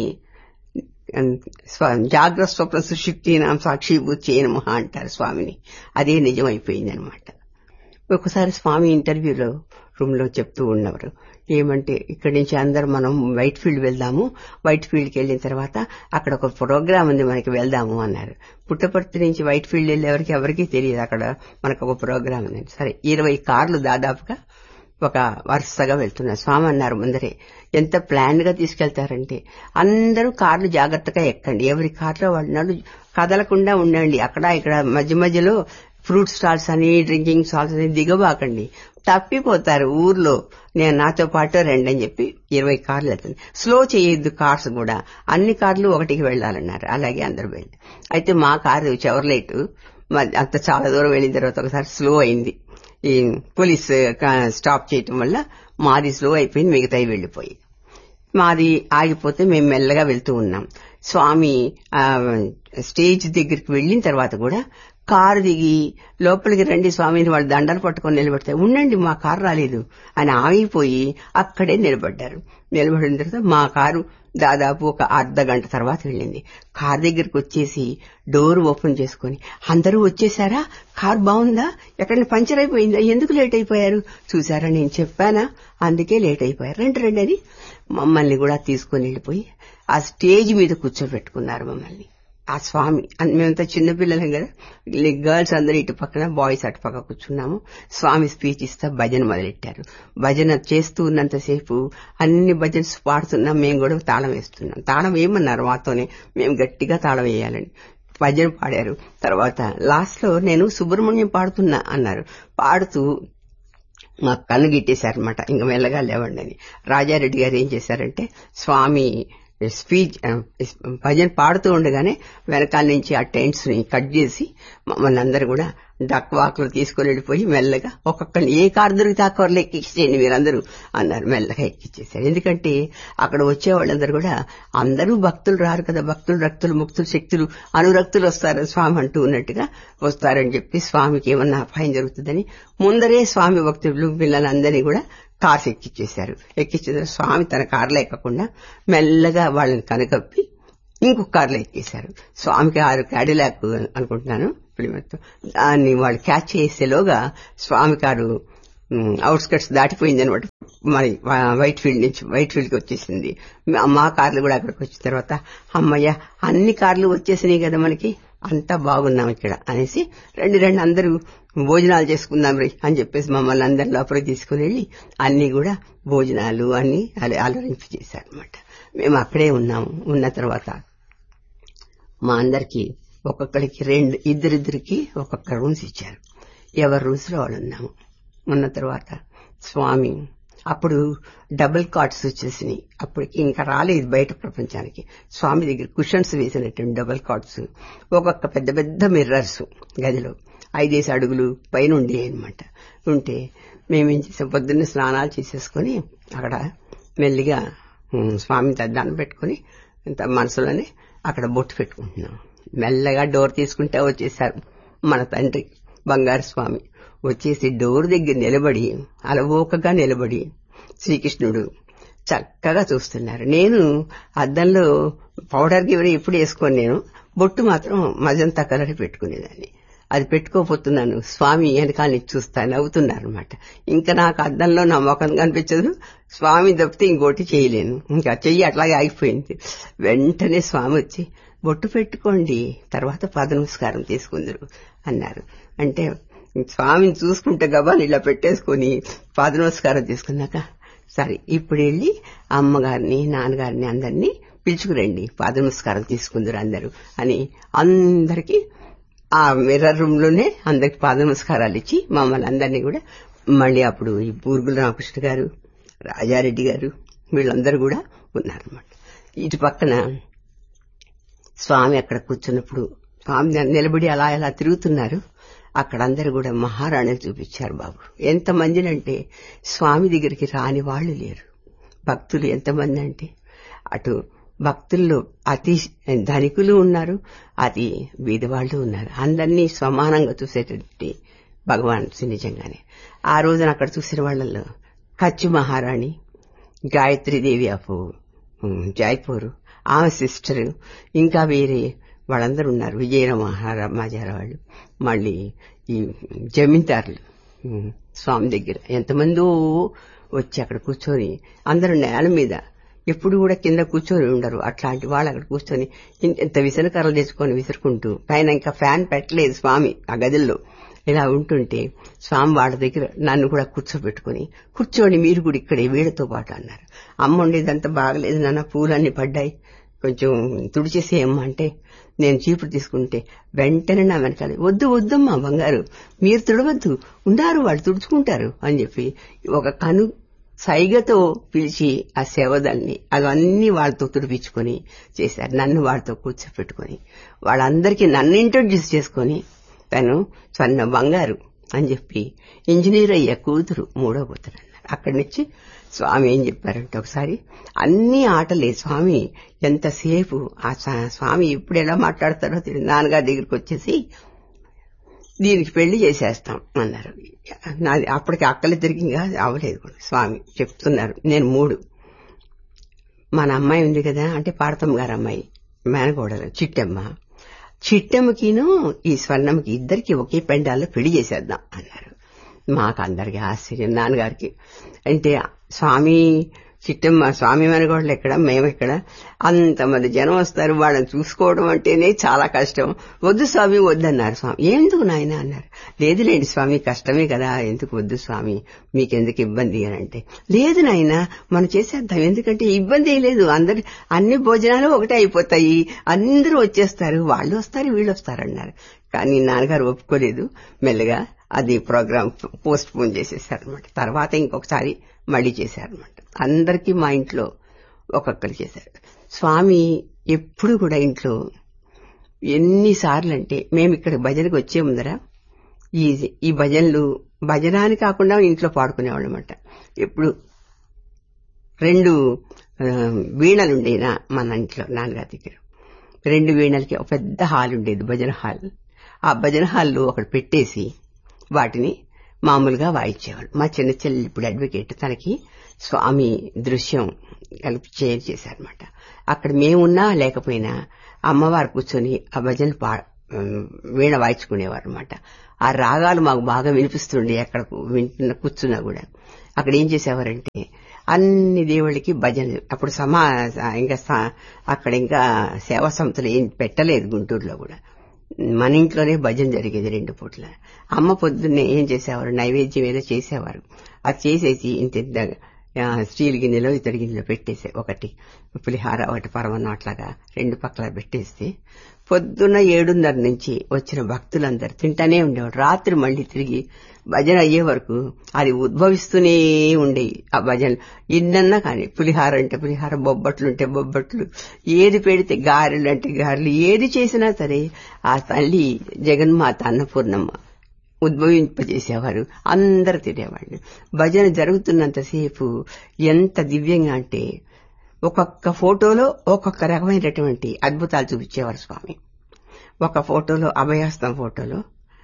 జాగ్రత్త స్వప్న సుశక్తి నాం సాక్షిభూతి చేయనమహ అంటారు స్వామిని అదే నిజమైపోయింది అనమాట ఒకసారి స్వామి ఇంటర్వ్యూలో రూమ్ లో చెప్తూ ఉన్నవారు ఏమంటే ఇక్కడి నుంచి అందరు మనం వైట్ ఫీల్డ్ వెళ్దాము వైట్ ఫీల్డ్కి వెళ్ళిన తర్వాత అక్కడ ఒక ప్రోగ్రామ్ ఉంది మనకి వెళ్దాము అన్నారు పుట్టపర్తి నుంచి వైట్ ఫీల్డ్ వెళ్ళేవరకు ఎవరికీ తెలియదు అక్కడ మనకు ఒక ప్రోగ్రామ్ ఉంది సరే ఇరవై కార్లు దాదాపుగా ఒక వరుసగా వెళ్తున్నారు స్వామి అన్నారు ముందరే ఎంత ప్లాన్ గా తీసుకెళ్తారంటే అందరూ కార్లు జాగ్రత్తగా ఎక్కండి ఎవరి కార్లో వాళ్ళు కదలకుండా ఉండండి అక్కడ ఇక్కడ మధ్య మధ్యలో ఫ్రూట్ స్టాల్స్ అని డ్రింకింగ్ స్టాల్స్ అని దిగబాకండి తప్పిపోతారు ఊర్లో నేను నాతో పాటు రండి అని చెప్పి ఇరవై కార్లు వెళ్తుంది స్లో చేయొద్దు కార్స్ కూడా అన్ని కార్లు ఒకటికి వెళ్లాలన్నారు అలాగే అందరు వెళ్ళి అయితే మా కారు చెవర్లైట్ అంత చాలా దూరం వెళ్ళిన తర్వాత ఒకసారి స్లో అయింది ఈ పోలీస్ స్టాప్ చేయటం వల్ల మాది స్లో అయిపోయింది మిగతాయి వెళ్లిపోయి మాది ఆగిపోతే మేము మెల్లగా వెళ్తూ ఉన్నాం స్వామి స్టేజ్ దగ్గరికి వెళ్లిన తర్వాత కూడా కారు దిగి లోపలికి రండి స్వామిని వాళ్ళు దండలు పట్టుకొని నిలబెడతారు ఉండండి మా కారు రాలేదు అని ఆగిపోయి అక్కడే నిలబడ్డారు నిలబడిన తర్వాత మా కారు దాదాపు ఒక అర్ధ గంట తర్వాత వెళ్ళింది కార్ దగ్గరికి వచ్చేసి డోర్ ఓపెన్ చేసుకుని అందరూ వచ్చేసారా కార్ బాగుందా ఎక్కడ పంచర్ అయిపోయిందా ఎందుకు లేట్ అయిపోయారు చూసారా నేను చెప్పానా అందుకే లేట్ అయిపోయారు రండి రండి అని మమ్మల్ని కూడా తీసుకుని వెళ్ళిపోయి ఆ స్టేజ్ మీద కూర్చోబెట్టుకున్నారు మమ్మల్ని ఆ స్వామి మేమంతా చిన్నపిల్లలం కదా గర్ల్స్ అందరూ ఇటు పక్కన బాయ్స్ అటు పక్క కూర్చున్నాము స్వామి స్పీచ్ ఇస్తా భజన మొదలెట్టారు భజన చేస్తూ ఉన్నంతసేపు అన్ని భజన్స్ పాడుతున్నాం మేము కూడా తాళం వేస్తున్నాం తాళం వేయమన్నారు మాతోనే మేము గట్టిగా తాళం వేయాలని భజన పాడారు తర్వాత లాస్ట్ లో నేను సుబ్రహ్మణ్యం పాడుతున్నా అన్నారు పాడుతూ మా కన్ను గిట్టేశారనమాట ఇంకా మెల్లగా లేవండి అని రాజారెడ్డి గారు ఏం చేశారంటే స్వామి స్పీచ్ భజన పాడుతూ ఉండగానే వెనకాల నుంచి ఆ టెంట్స్ ని కట్ చేసి మమ్మల్ని అందరూ కూడా డక్ వాకులు తీసుకుని వెళ్ళిపోయి మెల్లగా ఒక్కొక్కరిని ఏ కారు దొరికితే ఆ కార్లో ఎక్కించేయండి మీరందరూ అన్నారు మెల్లగా ఎక్కించేశారు ఎందుకంటే అక్కడ వచ్చే వాళ్ళందరూ కూడా అందరూ భక్తులు రారు కదా భక్తులు రక్తులు ముక్తులు శక్తులు అనురక్తులు వస్తారు స్వామి అంటూ ఉన్నట్టుగా వస్తారని చెప్పి స్వామికి ఏమన్నా అపాయం జరుగుతుందని ముందరే స్వామి భక్తులు పిల్లలందరినీ కూడా కార్స్ ఎక్కిచ్చేశారు ఎక్కించేసారు స్వామి తన కారులో ఎక్కకుండా మెల్లగా వాళ్ళని కనకప్పి ఇంకొక కారులో ఎక్కేశారు స్వామికి ఆరు క్యాడిలాక్ అనుకుంటున్నాను ప్లిమత్ దాన్ని వాళ్ళు క్యాచ్ చేసేలోగా స్వామి కారు అవుట్స్కట్స్ దాటిపోయింది అనమాట మరి వైట్ ఫీల్డ్ నుంచి వైట్ ఫీల్డ్కి వచ్చేసింది మా కార్లు కూడా అక్కడికి వచ్చిన తర్వాత అమ్మయ్య అన్ని కార్లు వచ్చేసినాయి కదా మనకి అంతా బాగున్నాం ఇక్కడ అనేసి రెండు రెండు అందరూ భోజనాలు చేసుకుందాం రీ అని చెప్పేసి మమ్మల్ని అందరి లోపలికి తీసుకుని వెళ్ళి అన్ని కూడా భోజనాలు అన్ని అలరించి చేశారనమాట మేము అక్కడే ఉన్నాము ఉన్న తర్వాత మా అందరికి ఒక్కొక్కరికి రెండు ఇద్దరిద్దరికి ఒక్కొక్క రూమ్స్ ఇచ్చారు ఎవరి రూమ్స్ లో వాళ్ళు ఉన్నాము ఉన్న తర్వాత స్వామి అప్పుడు డబుల్ కార్డ్స్ వచ్చేసినాయి అప్పటికి ఇంకా రాలేదు బయట ప్రపంచానికి స్వామి దగ్గర కుషన్స్ వేసినటువంటి డబుల్ కార్డ్స్ ఒక్కొక్క పెద్ద పెద్ద మిర్రర్స్ గదిలో ఐదేసి అడుగులు పైన ఉండే అనమాట ఉంటే మేమేం చేసాం పొద్దున్నే స్నానాలు చేసేసుకుని అక్కడ మెల్లిగా స్వామిని తద్దాన్ని పెట్టుకుని ఇంత మనసులోనే అక్కడ బొట్టు పెట్టుకుంటున్నాం మెల్లగా డోర్ తీసుకుంటే వచ్చేసారు మన తండ్రి బంగారు స్వామి వచ్చేసి డోర్ దగ్గర నిలబడి అలవోకగా నిలబడి శ్రీకృష్ణుడు చక్కగా చూస్తున్నారు నేను అద్దంలో పౌడర్ గివరి ఎప్పుడు వేసుకోను నేను బొట్టు మాత్రం మజంతా కలర్ పెట్టుకునేదాన్ని అది పెట్టుకోపోతున్నాను స్వామి వెనకాల చూస్తా నవ్వుతున్నారు అనమాట ఇంకా నాకు అద్దంలో నా ముఖం కనిపించదు స్వామి తప్పితే ఇంకోటి చేయలేను ఇంకా చెయ్యి అట్లాగే ఆగిపోయింది వెంటనే స్వామి వచ్చి బొట్టు పెట్టుకోండి తర్వాత పాద నమస్కారం తీసుకుందరు అన్నారు అంటే స్వామిని చూసుకుంటే గబాని ఇలా పెట్టేసుకుని పాద నమస్కారం తీసుకున్నాక సరే ఇప్పుడు వెళ్ళి అమ్మగారిని నాన్నగారిని అందరినీ పిలుచుకురండి పాద నమస్కారం తీసుకుందరు అందరూ అని అందరికీ ఆ మిర్రర్ రూమ్ లోనే అందరికి పాద నమస్కారాలు ఇచ్చి మమ్మల్ని అందరినీ కూడా మళ్ళీ అప్పుడు ఈ బూరుగుల రామకృష్ణ గారు రాజారెడ్డి గారు వీళ్ళందరూ కూడా ఉన్నారన్నమాట ఇటు పక్కన స్వామి అక్కడ కూర్చున్నప్పుడు స్వామి నిలబడి అలా ఎలా తిరుగుతున్నారు అక్కడ అందరూ కూడా మహారాణిని చూపించారు బాబు ఎంతమందినంటే స్వామి దగ్గరికి రాని వాళ్ళు లేరు భక్తులు ఎంతమంది అంటే అటు భక్తుల్లో అతి ధనికులు ఉన్నారు అతి బీదవాళ్లు ఉన్నారు అందరినీ సమానంగా చూసేటటువంటి భగవాన్ నిజంగానే ఆ రోజున అక్కడ చూసిన వాళ్ళల్లో కచ్చు మహారాణి గాయత్రీదేవి ఆఫ్ జైపూర్ ఆమె సిస్టర్ ఇంకా వేరే వాళ్ళందరూ ఉన్నారు విజయన మహారామాజారా వాళ్ళు మళ్ళీ ఈ జమీందారులు స్వామి దగ్గర ఎంతమందో వచ్చి అక్కడ కూర్చొని అందరూ నేల మీద ఎప్పుడు కూడా కింద కూర్చొని ఉండరు అట్లాంటి వాళ్ళు అక్కడ కూర్చొని ఇంత విసనకర్రలు తెచ్చుకొని విసురుకుంటూ పైన ఇంకా ఫ్యాన్ పెట్టలేదు స్వామి ఆ గదుల్లో ఇలా ఉంటుంటే స్వామి వాళ్ళ దగ్గర నన్ను కూడా కూర్చోబెట్టుకుని కూర్చోండి మీరు కూడా ఇక్కడే వీళ్ళతో పాటు అన్నారు అమ్మ ఉండేదంతా బాగలేదు నాన్న పూలన్నీ పడ్డాయి కొంచెం తుడిచేసేయమ్మా అంటే నేను చీపురు తీసుకుంటే వెంటనే నా వెనకాల వద్దు వద్దమ్మా బంగారు మీరు తుడవద్దు ఉన్నారు వాళ్ళు తుడుచుకుంటారు అని చెప్పి ఒక కను సైగతో పిలిచి ఆ సేవదల్ని అవన్నీ వాళ్ళతో తుడిపించుకొని చేశారు నన్ను వాళ్ళతో కూర్చోపెట్టుకుని వాళ్ళందరికీ నన్ను ఇంట్రొడ్యూస్ చేసుకుని తను స్వర్ణ బంగారు అని చెప్పి ఇంజనీర్ అయ్యే కూతురు మూడో కూతురు అన్నారు అక్కడి నుంచి స్వామి ఏం చెప్పారంటే ఒకసారి అన్ని ఆటలే స్వామి ఎంతసేపు ఆ స్వామి ఎప్పుడు ఎలా మాట్లాడతారో తెలియదు నాన్నగారి దగ్గరికి వచ్చేసి దీనికి పెళ్లి చేసేస్తాం అన్నారు నాది అప్పటికి అక్కలిద్దరికి ఇంకా అవ్వలేదు కూడా స్వామి చెప్తున్నారు నేను మూడు మన అమ్మాయి ఉంది కదా అంటే పాడతమ్మ గారు అమ్మాయి మేనకోడలు చిట్టమ్మ చిట్టమ్మకిను ఈ స్వర్ణమ్మకి ఇద్దరికి ఒకే పెండాల్లో పెళ్లి చేసేద్దాం అన్నారు మాకు అందరికి ఆశ్చర్యం నాన్నగారికి అంటే స్వామి చిట్టమ్మ స్వామి మనగోళ్ళు ఎక్కడ మేమెక్కడ అంతమంది జనం వస్తారు వాళ్ళని చూసుకోవడం అంటేనే చాలా కష్టం వద్దు స్వామి వద్దన్నారు స్వామి ఎందుకు నాయన అన్నారు లేదులేండి స్వామి కష్టమే కదా ఎందుకు వద్దు స్వామి మీకెందుకు ఇబ్బంది అని అంటే లేదు నాయన మనం చేసేద్దాం ఎందుకంటే ఇబ్బంది లేదు అందరి అన్ని భోజనాలు ఒకటే అయిపోతాయి అందరూ వచ్చేస్తారు వాళ్ళు వస్తారు వీళ్ళు వస్తారు అన్నారు కానీ నాన్నగారు ఒప్పుకోలేదు మెల్లగా అది ప్రోగ్రామ్ పోస్ట్ పోన్ చేసేసారనమాట తర్వాత ఇంకొకసారి మళ్ళీ చేశారనమాట అందరికీ మా ఇంట్లో ఒక్కొక్కరు చేశారు స్వామి ఎప్పుడు కూడా ఇంట్లో ఎన్నిసార్లు అంటే మేము ఇక్కడ భజనకు వచ్చే ముందర ఈ ఈ భజనలు భజన అని కాకుండా ఇంట్లో పాడుకునేవాళ్ళు అనమాట ఎప్పుడు రెండు ఆ, వీణలు ఉండేనా మన ఇంట్లో నాన్నగారి దగ్గర రెండు వీణలకి ఒక పెద్ద హాల్ ఉండేది భజన హాల్ ఆ భజన హాల్లో ఒకటి పెట్టేసి వాటిని మామూలుగా వాయించేవాళ్ళు మా చిన్న చెల్లి ఇప్పుడు అడ్వకేట్ తనకి స్వామి దృశ్యం కలిపి చేంజ్ చేశారనమాట అక్కడ మేమున్నా లేకపోయినా అమ్మవారు కూర్చొని ఆ భజన పా ఉమ్, వీణ వాయించుకునేవారు అనమాట ఆ రాగాలు మాకు బాగా వినిపిస్తుండే అక్కడ వింటున్న కూర్చున్నా కూడా అక్కడ ఏం చేసేవారంటే అన్ని దేవుళ్ళకి భజనలు అప్పుడు సమా ఇంకా స- అక్కడ ఇంకా సేవా సంస్థలు ఏం పెట్టలేదు గుంటూరులో కూడా మన ఇంట్లోనే భజన జరిగేది రెండు పూట్ల అమ్మ పొద్దున్నే ఏం చేసేవారు నైవేద్యం ఏదో చేసేవారు అది చేసేసి ఇంత ఇంత, ఆ, స్టీల్ గిన్నెలో ఇతడి గిన్నెలో పెట్టేసే ఒకటి పులిహార ఒకటి పరమన్నం అట్లాగా రెండు పక్కల పెట్టేస్తే పొద్దున్న ఏడున్నర నుంచి వచ్చిన భక్తులందరూ తింటానే ఉండేవాడు రాత్రి మళ్ళీ తిరిగి భజన అయ్యే వరకు అది ఉద్భవిస్తూనే ఉండేవి ఆ భజన ఇన్నన్నా కానీ పులిహార అంటే పులిహార బొబ్బట్లు అంటే బొబ్బట్లు ఏది పెడితే గారెలు అంటే గారెలు ఏది చేసినా సరే ఆ తల్లి జగన్మాత అన్నపూర్ణమ్మ ఉద్భవింపజేసేవారు అందరు తినేవాళ్ళు భజన జరుగుతున్నంతసేపు ఎంత దివ్యంగా అంటే ఒక్కొక్క ఫోటోలో ఒక్కొక్క రకమైనటువంటి అద్భుతాలు చూపించేవారు స్వామి ఒక ఫోటోలో అభయాస్తం ఫోటోలో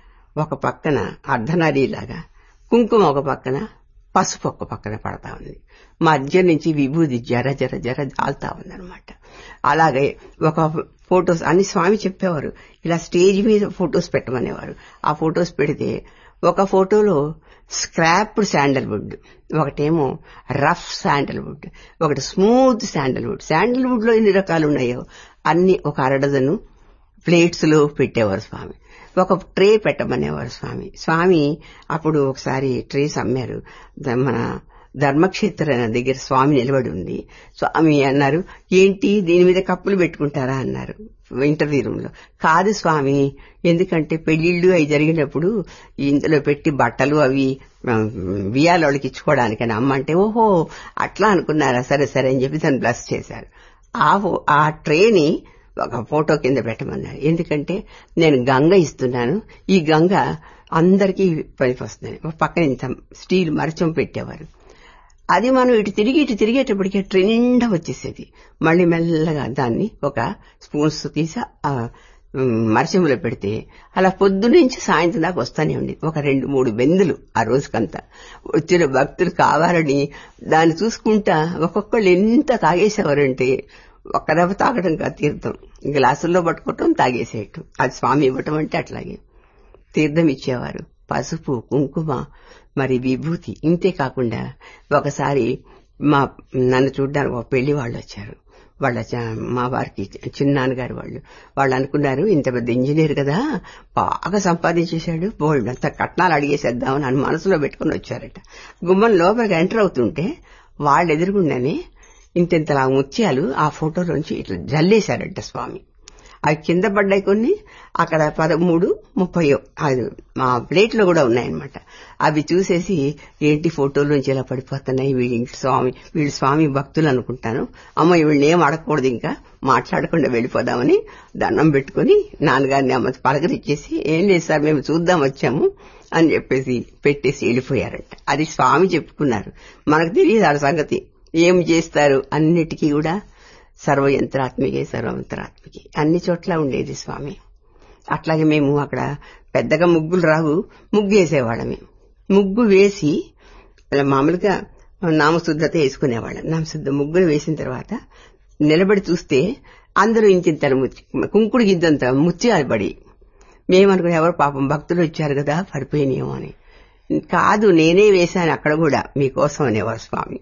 ఒక పక్కన అర్ధనారీలాగా కుంకుమ ఒక పక్కన పసుపు ఒక పక్కన పడతా ఉంది మధ్య నుంచి విభూది జర జర జర జాలుతా ఉందన్నమాట అలాగే ఒక ఫొటోస్ అని స్వామి చెప్పేవారు ఇలా స్టేజ్ మీద ఫొటోస్ పెట్టమనేవారు ఆ ఫొటోస్ పెడితే ఒక ఫోటోలో స్క్రాప్డ్ శాండల్వుడ్ ఒకటేమో రఫ్ శాండల్వుడ్ ఒకటి స్మూత్ శాండల్వుడ్ శాండల్వుడ్ లో ఎన్ని రకాలు ఉన్నాయో అన్ని ఒక అరడజను ప్లేట్స్ లో పెట్టేవారు స్వామి ఒక ట్రే పెట్టమనేవారు స్వామి స్వామి అప్పుడు ఒకసారి ట్రేస్ అమ్మారు ద- మన ధర్మక్షేత్ర దగ్గర స్వామి నిలబడి ఉంది స్వామి అన్నారు ఏంటి దీని మీద కప్పులు పెట్టుకుంటారా అన్నారు ఇంటర్వ్యూ రూమ్ లో కాదు స్వామి ఎందుకంటే పెళ్లిళ్ళు అవి జరిగినప్పుడు ఇందులో పెట్టి బట్టలు అవి వియాలోళ్ళకి ఇచ్చుకోవడానికని అమ్మ అంటే ఓహో అట్లా అనుకున్నారా సరే సరే అని చెప్పి తను బ్లస్ చేశారు ఆ ఫో- ఆ ట్రేని ఒక ఫోటో కింద పెట్టమన్నారు ఎందుకంటే నేను గంగ ఇస్తున్నాను ఈ గంగ అందరికీ పనికొస్తుంది ఒక పక్కన ఇంత స్టీల్ మరచం పెట్టేవారు అది మనం ఇటు తిరిగి ఇటు తిరిగేటప్పటికే ట్రే నిండా వచ్చేసేది మళ్ళీ మెల్లగా దాన్ని ఒక స్పూన్స్ తీసి ఆ ఉమ్, మరచంలో పెడితే అలా పొద్దు నుంచి సాయంత్రం దాకా వస్తానే ఉంది ఒక రెండు మూడు బెందులు ఆ రోజుకంతా వచ్చిన భక్తులు కావాలని దాన్ని చూసుకుంటా ఒక్కొక్కళ్ళు ఎంత తాగేసేవారంటే ఒక్క దెబ్బ తాగడం కాదు తీర్థం గ్లాసుల్లో పట్టుకోవటం తాగేసేయటం అది స్వామి ఇవ్వటం అంటే అట్లాగే తీర్థం ఇచ్చేవారు పసుపు కుంకుమ మరి విభూతి ఇంతే కాకుండా ఒకసారి మా నన్ను చూడ్డానికి ఒక పెళ్లి వాళ్ళు వచ్చారు వాళ్ళ చ- మా వారికి చిన్నాన్నగారు వాళ్ళు వాళ్ళు అనుకున్నారు ఇంత పెద్ద ఇంజనీర్ కదా బాగా సంపాదించేశాడు బోల్డ్ అంత కట్నాలు అడిగేసేద్దామని అని మనసులో పెట్టుకుని వచ్చారట గుమ్మం లోపలికి ఎంటర్ అవుతుంటే వాళ్ళు ఎదురుగుండానే ఇంతెంతలా ముత్యాలు ఆ ఫోటోలోంచి ఇట్లా జల్లేశారంట స్వామి అవి కింద పడ్డాయి కొన్ని అక్కడ పదమూడు ముప్పయో అది మా ప్లేట్ లో కూడా ఉన్నాయన్నమాట అవి చూసేసి ఏంటి ఫోటోలోంచి ఇలా పడిపోతున్నాయి వీళ్ళు స్వామి వీళ్ళు స్వామి భక్తులు అనుకుంటాను అమ్మ వీళ్ళని ఏం అడగకూడదు ఇంకా మాట్లాడకుండా వెళ్ళిపోదామని దండం పెట్టుకుని నాన్నగారిని అమ్మ పలకరిచ్చేసి ఏం లేదు సార్ మేము చూద్దాం వచ్చాము అని చెప్పేసి పెట్టేసి వెళ్ళిపోయారంట అది స్వామి చెప్పుకున్నారు మనకు తెలియదు ఆ సంగతి ఏం చేస్తారు అన్నిటికీ కూడా సర్వయంత్రాత్మికే సర్వయంత్రాత్మికే అన్ని చోట్ల ఉండేది స్వామి అట్లాగే మేము అక్కడ పెద్దగా ముగ్గులు రావు ముగ్గు వేసేవాళ్ళమే ముగ్గు వేసి అలా మామూలుగా నామశుద్ధత వేసుకునేవాళ్ళం నామశుద్ధ ముగ్గులు వేసిన తర్వాత నిలబడి చూస్తే అందరూ ఇంకింత కుంకుడు గిద్దంత ముత్యాలు పడి మేమనుకుని ఎవరు పాపం భక్తులు వచ్చారు కదా పడిపోయినాయేమో అని కాదు నేనే వేశాను అక్కడ కూడా మీకోసం అనేవారు స్వామి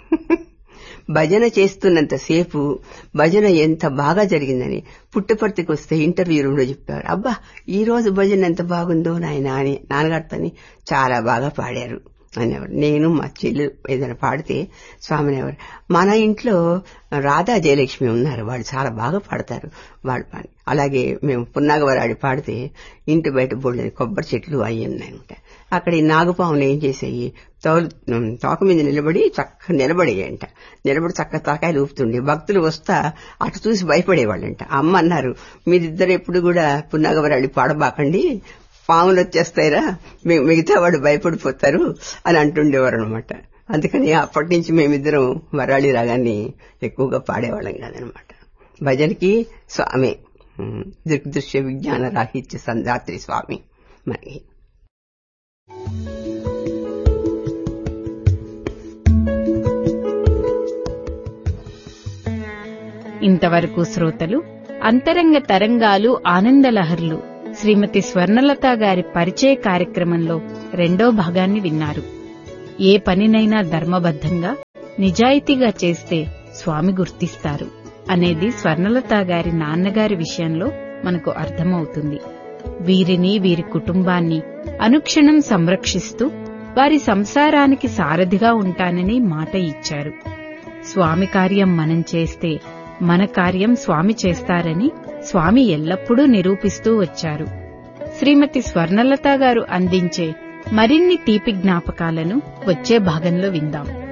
భజన చేస్తున్నంతసేపు భజన ఎంత బాగా జరిగిందని పుట్టపర్తికి వస్తే ఇంటర్వ్యూ రూమ్ లో చెప్పారు అబ్బా ఈ రోజు భజన ఎంత బాగుందో నాయన అని నాన్నగారితోని చాలా బాగా పాడారు అనేవారు నేను మా చెల్లి ఏదైనా పాడితే స్వామిని ఎవరు మన ఇంట్లో రాధా జయలక్ష్మి ఉన్నారు వాళ్ళు చాలా బాగా పాడతారు వాళ్ళు పాడి అలాగే మేము పున్నాగవరాడి పాడితే ఇంటి బయట బోళ్ళని కొబ్బరి చెట్లు అవి ఉన్నాయన్నమాట అక్కడ ఈ నాగుపాములు ఏం చేసాయి తోలు తోక మీద నిలబడి చక్క నిలబడేయంట నిలబడి చక్క తలకాయలు ఊపుతుండే భక్తులు వస్తా అటు చూసి భయపడేవాళ్ళంట అమ్మ అన్నారు మీరిద్దరు ఎప్పుడు కూడా పున్నాగవరాడి పాడబాకండి పాములు వచ్చేస్తాయిరా మి- మిగతా వాడు భయపడిపోతారు అని అంటుండేవారు అనమాట అందుకని అప్పటి నుంచి మేమిద్దరం వరాళి రాగాన్ని ఎక్కువగా పాడేవాళ్ళం కాదనమాట భజనకి స్వామి ఉమ్, దృగ్దృశ్య విజ్ఞాన రాహిత్య సంధాత్రి స్వామి మనకి ఇంతవరకు శ్రోతలు అంతరంగ తరంగాలు ఆనందలహర్లు శ్రీమతి స్వర్ణలత గారి పరిచయ కార్యక్రమంలో రెండో భాగాన్ని విన్నారు ఏ పనినైనా ధర్మబద్ధంగా నిజాయితీగా చేస్తే స్వామి గుర్తిస్తారు అనేది స్వర్ణలత గారి నాన్నగారి విషయంలో మనకు అర్థమవుతుంది వీరిని వీరి కుటుంబాన్ని అనుక్షణం సంరక్షిస్తూ వారి సంసారానికి సారథిగా ఉంటానని మాట ఇచ్చారు స్వామి కార్యం మనం చేస్తే మన కార్యం స్వామి చేస్తారని స్వామి ఎల్లప్పుడూ నిరూపిస్తూ వచ్చారు శ్రీమతి స్వర్ణలత గారు అందించే మరిన్ని తీపి జ్ఞాపకాలను వచ్చే భాగంలో విందాం